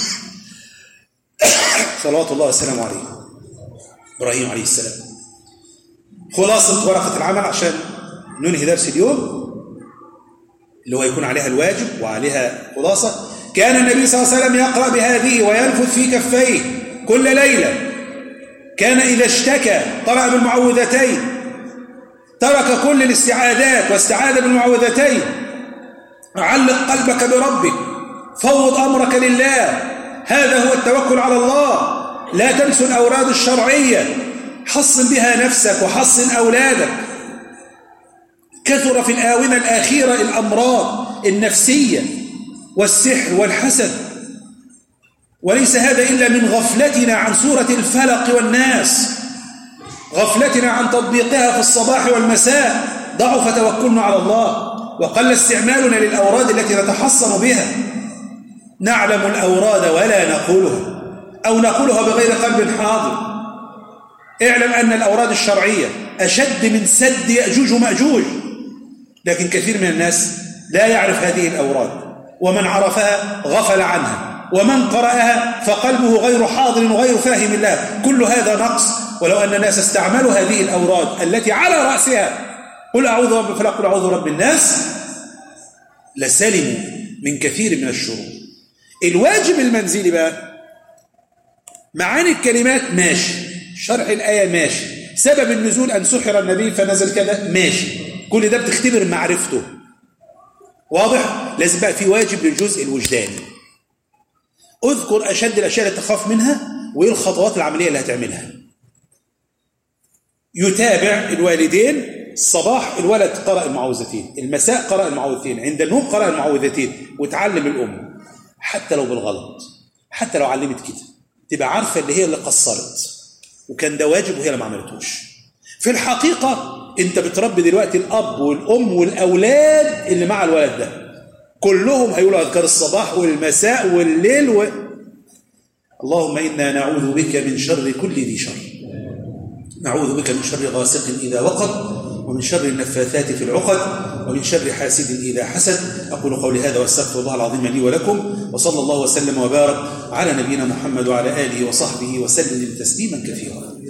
صلوات الله وسلامه عليه إبراهيم عليه السلام خلاصة ورقة العمل عشان ننهي درس اليوم اللي هو يكون عليها الواجب وعليها خلاصة كان النبي صلى الله عليه وسلم يقرأ بهذه وينفث في كفيه كل ليلة كان إذا اشتكى قرأ بالمعوذتين ترك كل الاستعاذات واستعاذ بالمعوذتين علق قلبك بربك فوض أمرك لله هذا هو التوكل على الله لا تنسوا الأوراد الشرعية حصن بها نفسك وحصن أولادك كثر في الآونة الأخيرة الأمراض النفسية والسحر والحسد وليس هذا إلا من غفلتنا عن سورة الفلق والناس غفلتنا عن تطبيقها في الصباح والمساء ضعف توكلنا على الله وقل استعمالنا للأوراد التي نتحصن بها نعلم الأوراد ولا نقولها أو نقولها بغير قلب حاضر اعلم أن الأوراد الشرعية أشد من سد يأجوج ومأجوج لكن كثير من الناس لا يعرف هذه الأوراد ومن عرفها غفل عنها ومن قرأها فقلبه غير حاضر وغير فاهم الله كل هذا نقص ولو أن الناس استعملوا هذه الأوراد التي على رأسها قل أعوذ برب الفلق قل أعوذ برب الناس لسلموا من كثير من الشرور الواجب المنزلي بقى معاني الكلمات ماشي شرح الآية ماشي سبب النزول أن سحر النبي فنزل كذا ماشي كل ده بتختبر معرفته واضح لازم بقى في واجب للجزء الوجداني اذكر أشد الأشياء اللي تخاف منها وإيه الخطوات العملية اللي هتعملها يتابع الوالدين الصباح الولد قرأ المعوذتين المساء قرأ المعوذتين عند النوم قرأ المعوذتين وتعلم الأم حتى لو بالغلط حتى لو علمت كده تبقى عارفة اللي هي اللي قصرت وكان ده واجب وهي اللي ما عملتوش في الحقيقة انت بتربي دلوقتي الأب والأم والأولاد اللي مع الولد ده كلهم هيقولوا أذكار الصباح والمساء والليل و... اللهم إنا نعوذ بك من شر كل ذي شر نعوذ بك من شر غاسق إذا وقب ومن شر النفاثات في العقد ومن شر حاسد إذا حسد أقول قولي هذا واستغفر الله العظيم لي ولكم وصلى الله وسلم وبارك على نبينا محمد وعلى آله وصحبه وسلم تسليما كثيرا